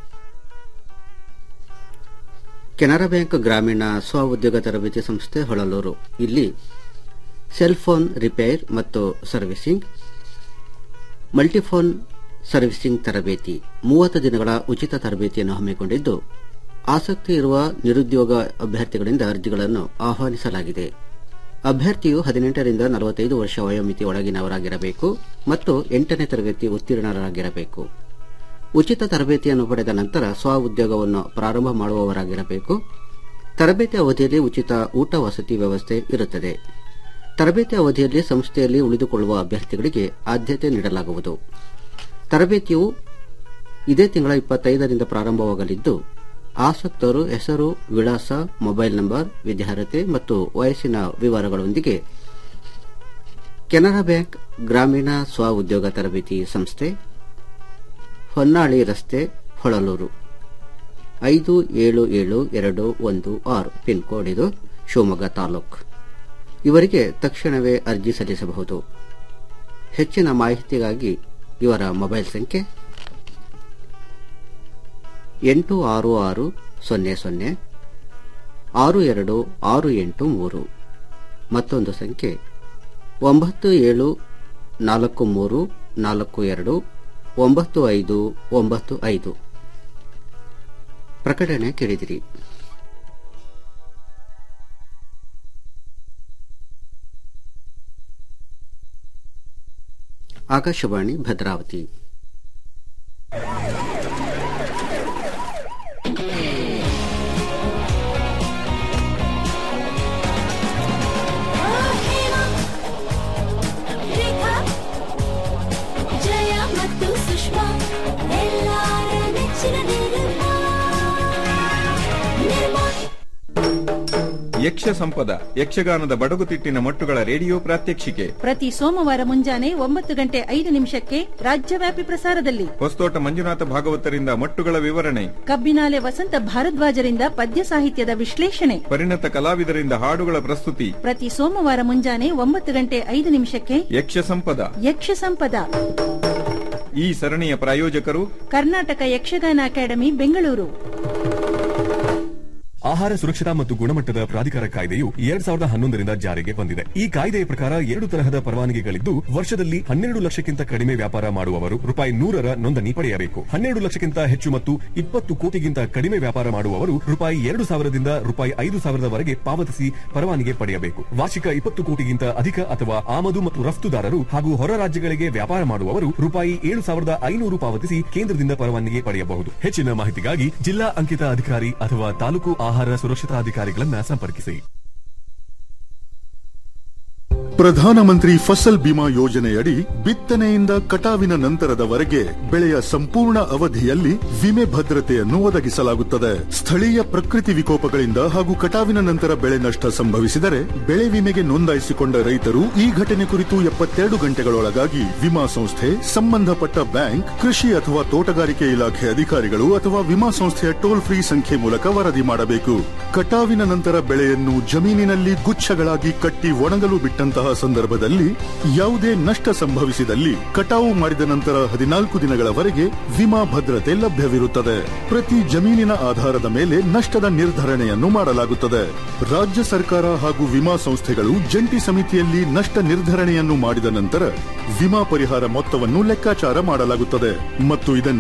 ಕೆನರಾ ಬ್ಯಾಂಕ್ ಗ್ರಾಮೀಣ ಸ್ವ ಉದ್ಯೋಗ ತರಬೇತಿ ಸಂಸ್ಥೆ ಹೊಳಲೂರು ಇಲ್ಲಿ ಸೆಲ್ ಫೋನ್ ರಿಪೇರ್ ಮತ್ತು ಸರ್ವಿಸಿಂಗ್ ಮಲ್ಟಿಫೋನ್ ಸರ್ವಿಸಿಂಗ್ ತರಬೇತಿ ಮೂವತ್ತು ದಿನಗಳ ಉಚಿತ ತರಬೇತಿಯನ್ನು ಹಮ್ಮಿಕೊಂಡಿದ್ದು ಆಸಕ್ತಿ ಇರುವ ನಿರುದ್ಯೋಗ ಅಭ್ಯರ್ಥಿಗಳಿಂದ ಅರ್ಜಿಗಳನ್ನು ಆಹ್ವಾನಿಸಲಾಗಿದೆ ಅಭ್ಯರ್ಥಿಯು ಹದಿನೆಂಟರಿಂದ ನಲವತ್ತೈದು ವರ್ಷ ವಯೋಮಿತಿ ಒಳಗಿನವರಾಗಿರಬೇಕು ಮತ್ತು ಎಂಟನೇ ತರಗತಿ ಉತ್ತೀರ್ಣರಾಗಿರಬೇಕು ಉಚಿತ ತರಬೇತಿಯನ್ನು ಪಡೆದ ನಂತರ ಸ್ವ ಉದ್ಯೋಗವನ್ನು ಪ್ರಾರಂಭ ಮಾಡುವವರಾಗಿರಬೇಕು ತರಬೇತಿ ಅವಧಿಯಲ್ಲಿ ಉಚಿತ ಊಟ ವಸತಿ ವ್ಯವಸ್ಥೆ ಇರುತ್ತದೆ ತರಬೇತಿ ಅವಧಿಯಲ್ಲಿ ಸಂಸ್ಥೆಯಲ್ಲಿ ಉಳಿದುಕೊಳ್ಳುವ ಅಭ್ಯರ್ಥಿಗಳಿಗೆ ಆದ್ಯತೆ ನೀಡಲಾಗುವುದು ತರಬೇತಿಯು ಇದೇ ತಿಂಗಳ ಇಪ್ಪತ್ತೈದರಿಂದ ಪ್ರಾರಂಭವಾಗಲಿದ್ದು ಆಸಕ್ತರು ಹೆಸರು ವಿಳಾಸ ಮೊಬೈಲ್ ನಂಬರ್ ವಿದ್ಯಾರ್ಹತೆ ಮತ್ತು ವಯಸ್ಸಿನ ವಿವರಗಳೊಂದಿಗೆ ಕೆನರಾ ಬ್ಯಾಂಕ್ ಗ್ರಾಮೀಣ ಸ್ವ ಉದ್ಯೋಗ ತರಬೇತಿ ಸಂಸ್ಥೆ ಹೊನ್ನಾಳಿ ರಸ್ತೆ ಹೊಳಲೂರು ಐದು ಏಳು ಏಳು ಎರಡು ಒಂದು ಆರು ಪಿನ್ ಕೋಡ್ ಇದು ಶಿವಮೊಗ್ಗ ತಾಲೂಕ್ ಇವರಿಗೆ ತಕ್ಷಣವೇ ಅರ್ಜಿ ಸಲ್ಲಿಸಬಹುದು ಹೆಚ್ಚಿನ ಮಾಹಿತಿಗಾಗಿ ಇವರ ಮೊಬೈಲ್ ಸಂಖ್ಯೆ ಎಂಟು ಆರು ಆರು ಸೊನ್ನೆ ಸೊನ್ನೆ ಆರು ಎರಡು ಆರು ಎಂಟು ಮೂರು ಮತ್ತೊಂದು ಸಂಖ್ಯೆ ಒಂಬತ್ತು ಏಳು ನಾಲ್ಕು ಮೂರು ನಾಲ್ಕು ಎರಡು ಒಂಬತ್ತು ಐದು ಒಂಬತ್ತು ಐದು ಪ್ರಕಟಣೆ ಕೇಳಿದಿರಿ ಆಕಾಶವಾಣಿ ಭದ್ರಾವತಿ ಜಯ ಮತ್ತು ಸುಷ್ಮಾ ಎಲ್ಲಾರ ನೆಚ್ಚಿನ ನಿರ್ಮಾ ನಿರ್ಮಾ ಯಕ್ಷ ಸಂಪದ ಯಕ್ಷಗಾನದ ಬಡಗುತಿಟ್ಟಿನ ಮೊಟ್ಟುಗಳ ರೇಡಿಯೋ ಪ್ರಾತ್ಯಕ್ಷಿಕೆ ಪ್ರತಿ ಸೋಮವಾರ ಮುಂಜಾನೆ ಒಂಬತ್ತು ಗಂಟೆ ಐದು ನಿಮಿಷಕ್ಕೆ ರಾಜ್ಯವ್ಯಾಪಿ ಪ್ರಸಾರದಲ್ಲಿ ಹೊಸತೋಟ ಮಂಜುನಾಥ ಭಾಗವತರಿಂದ ಮೊಟ್ಟುಗಳ ವಿವರಣೆ ಕಬ್ಬಿನಾಲೆ ವಸಂತ ಭಾರದ್ವಾಜರಿಂದ ಪದ್ಯ ಸಾಹಿತ್ಯದ ವಿಶ್ಲೇಷಣೆ ಪರಿಣತ ಕಲಾವಿದರಿಂದ ಹಾಡುಗಳ ಪ್ರಸ್ತುತಿ ಪ್ರತಿ ಸೋಮವಾರ ಮುಂಜಾನೆ ಒಂಬತ್ತು ಗಂಟೆ ಐದು ನಿಮಿಷಕ್ಕೆ ಯಕ್ಷ ಸಂಪದ ಯಕ್ಷ ಸಂಪದ ಈ ಸರಣಿಯ ಪ್ರಾಯೋಜಕರು ಕರ್ನಾಟಕ ಯಕ್ಷಗಾನ ಅಕಾಡೆಮಿ ಬೆಂಗಳೂರು ಆಹಾರ ಸುರಕ್ಷತಾ ಮತ್ತು ಗುಣಮಟ್ಟದ ಪ್ರಾಧಿಕಾರ ಕಾಯ್ದೆಯು ಎರಡ್ ಸಾವಿರದ ಹನ್ನೊಂದರಿಂದ ಜಾರಿಗೆ ಬಂದಿದೆ ಈ ಕಾಯ್ದೆಯ ಪ್ರಕಾರ ಎರಡು ತರಹದ ಪರವಾನಗಿಗಳಿದ್ದು ವರ್ಷದಲ್ಲಿ ಹನ್ನೆರಡು ಲಕ್ಷಕ್ಕಿಂತ ಕಡಿಮೆ ವ್ಯಾಪಾರ ಮಾಡುವವರು ರೂಪಾಯಿ ನೂರರ ನೋಂದಣಿ ಪಡೆಯಬೇಕು ಹನ್ನೆರಡು ಲಕ್ಷಕ್ಕಿಂತ ಹೆಚ್ಚು ಮತ್ತು ಇಪ್ಪತ್ತು ಕೋಟಿಗಿಂತ ಕಡಿಮೆ ವ್ಯಾಪಾರ ಮಾಡುವವರು ರೂಪಾಯಿ ಎರಡು ಸಾವಿರದಿಂದ ರೂಪಾಯಿ ಐದು ಸಾವಿರದವರೆಗೆ ಪಾವತಿಸಿ ಪರವಾನಗಿ ಪಡೆಯಬೇಕು ವಾರ್ಷಿಕ ಇಪ್ಪತ್ತು ಕೋಟಿಗಿಂತ ಅಧಿಕ ಅಥವಾ ಆಮದು ಮತ್ತು ರಫ್ತುದಾರರು ಹಾಗೂ ಹೊರ ರಾಜ್ಯಗಳಿಗೆ ವ್ಯಾಪಾರ ಮಾಡುವವರು ರೂಪಾಯಿ ಏಳು ಸಾವಿರದ ಐನೂರು ಪಾವತಿಸಿ ಕೇಂದ್ರದಿಂದ ಪರವಾನಗಿ ಪಡೆಯಬಹುದು ಹೆಚ್ಚಿನ ಮಾಹಿತಿಗಾಗಿ ಜಿಲ್ಲಾ ಅಂಕಿತ ಅಧಿಕಾರಿ ಅಥವಾ ತಾಲೂಕು ಆಹಾರ ಸುರಕ್ಷತಾಧಿಕಾರಿಗಳನ್ನ ಸಂಪರ್ಕಿಸಿ ಪ್ರಧಾನಮಂತ್ರಿ ಫಸಲ್ ಬಿಮಾ ಯೋಜನೆಯಡಿ ಬಿತ್ತನೆಯಿಂದ ಕಟಾವಿನ ನಂತರದವರೆಗೆ ಬೆಳೆಯ ಸಂಪೂರ್ಣ ಅವಧಿಯಲ್ಲಿ ವಿಮೆ ಭದ್ರತೆಯನ್ನು ಒದಗಿಸಲಾಗುತ್ತದೆ ಸ್ಥಳೀಯ ಪ್ರಕೃತಿ ವಿಕೋಪಗಳಿಂದ ಹಾಗೂ ಕಟಾವಿನ ನಂತರ ಬೆಳೆ ನಷ್ಟ ಸಂಭವಿಸಿದರೆ ಬೆಳೆ ವಿಮೆಗೆ ನೋಂದಾಯಿಸಿಕೊಂಡ ರೈತರು ಈ ಘಟನೆ ಕುರಿತು ಎಪ್ಪತ್ತೆರಡು ಗಂಟೆಗಳೊಳಗಾಗಿ ವಿಮಾ ಸಂಸ್ಥೆ ಸಂಬಂಧಪಟ್ಟ ಬ್ಯಾಂಕ್ ಕೃಷಿ ಅಥವಾ ತೋಟಗಾರಿಕೆ ಇಲಾಖೆ ಅಧಿಕಾರಿಗಳು ಅಥವಾ ವಿಮಾ ಸಂಸ್ಥೆಯ ಟೋಲ್ ಫ್ರೀ ಸಂಖ್ಯೆ ಮೂಲಕ ವರದಿ ಮಾಡಬೇಕು ಕಟಾವಿನ ನಂತರ ಬೆಳೆಯನ್ನು ಜಮೀನಿನಲ್ಲಿ ಗುಚ್ಛಗಳಾಗಿ ಕಟ್ಟಿ ಒಣಗಲು ಬಿಟ್ಟಂತಹ ಸಂದರ್ಭದಲ್ಲಿ ಯಾವುದೇ ನಷ್ಟ ಸಂಭವಿಸಿದಲ್ಲಿ ಕಟಾವು ಮಾಡಿದ ನಂತರ ಹದಿನಾಲ್ಕು ದಿನಗಳವರೆಗೆ ವಿಮಾ ಭದ್ರತೆ ಲಭ್ಯವಿರುತ್ತದೆ ಪ್ರತಿ ಜಮೀನಿನ ಆಧಾರದ ಮೇಲೆ ನಷ್ಟದ ನಿರ್ಧರಣೆಯನ್ನು ಮಾಡಲಾಗುತ್ತದೆ ರಾಜ್ಯ ಸರ್ಕಾರ ಹಾಗೂ ವಿಮಾ ಸಂಸ್ಥೆಗಳು ಜಂಟಿ ಸಮಿತಿಯಲ್ಲಿ ನಷ್ಟ ನಿರ್ಧರಣೆಯನ್ನು ಮಾಡಿದ ನಂತರ ವಿಮಾ ಪರಿಹಾರ ಮೊತ್ತವನ್ನು ಲೆಕ್ಕಾಚಾರ ಮಾಡಲಾಗುತ್ತದೆ ಮತ್ತು ಇದನ್ನು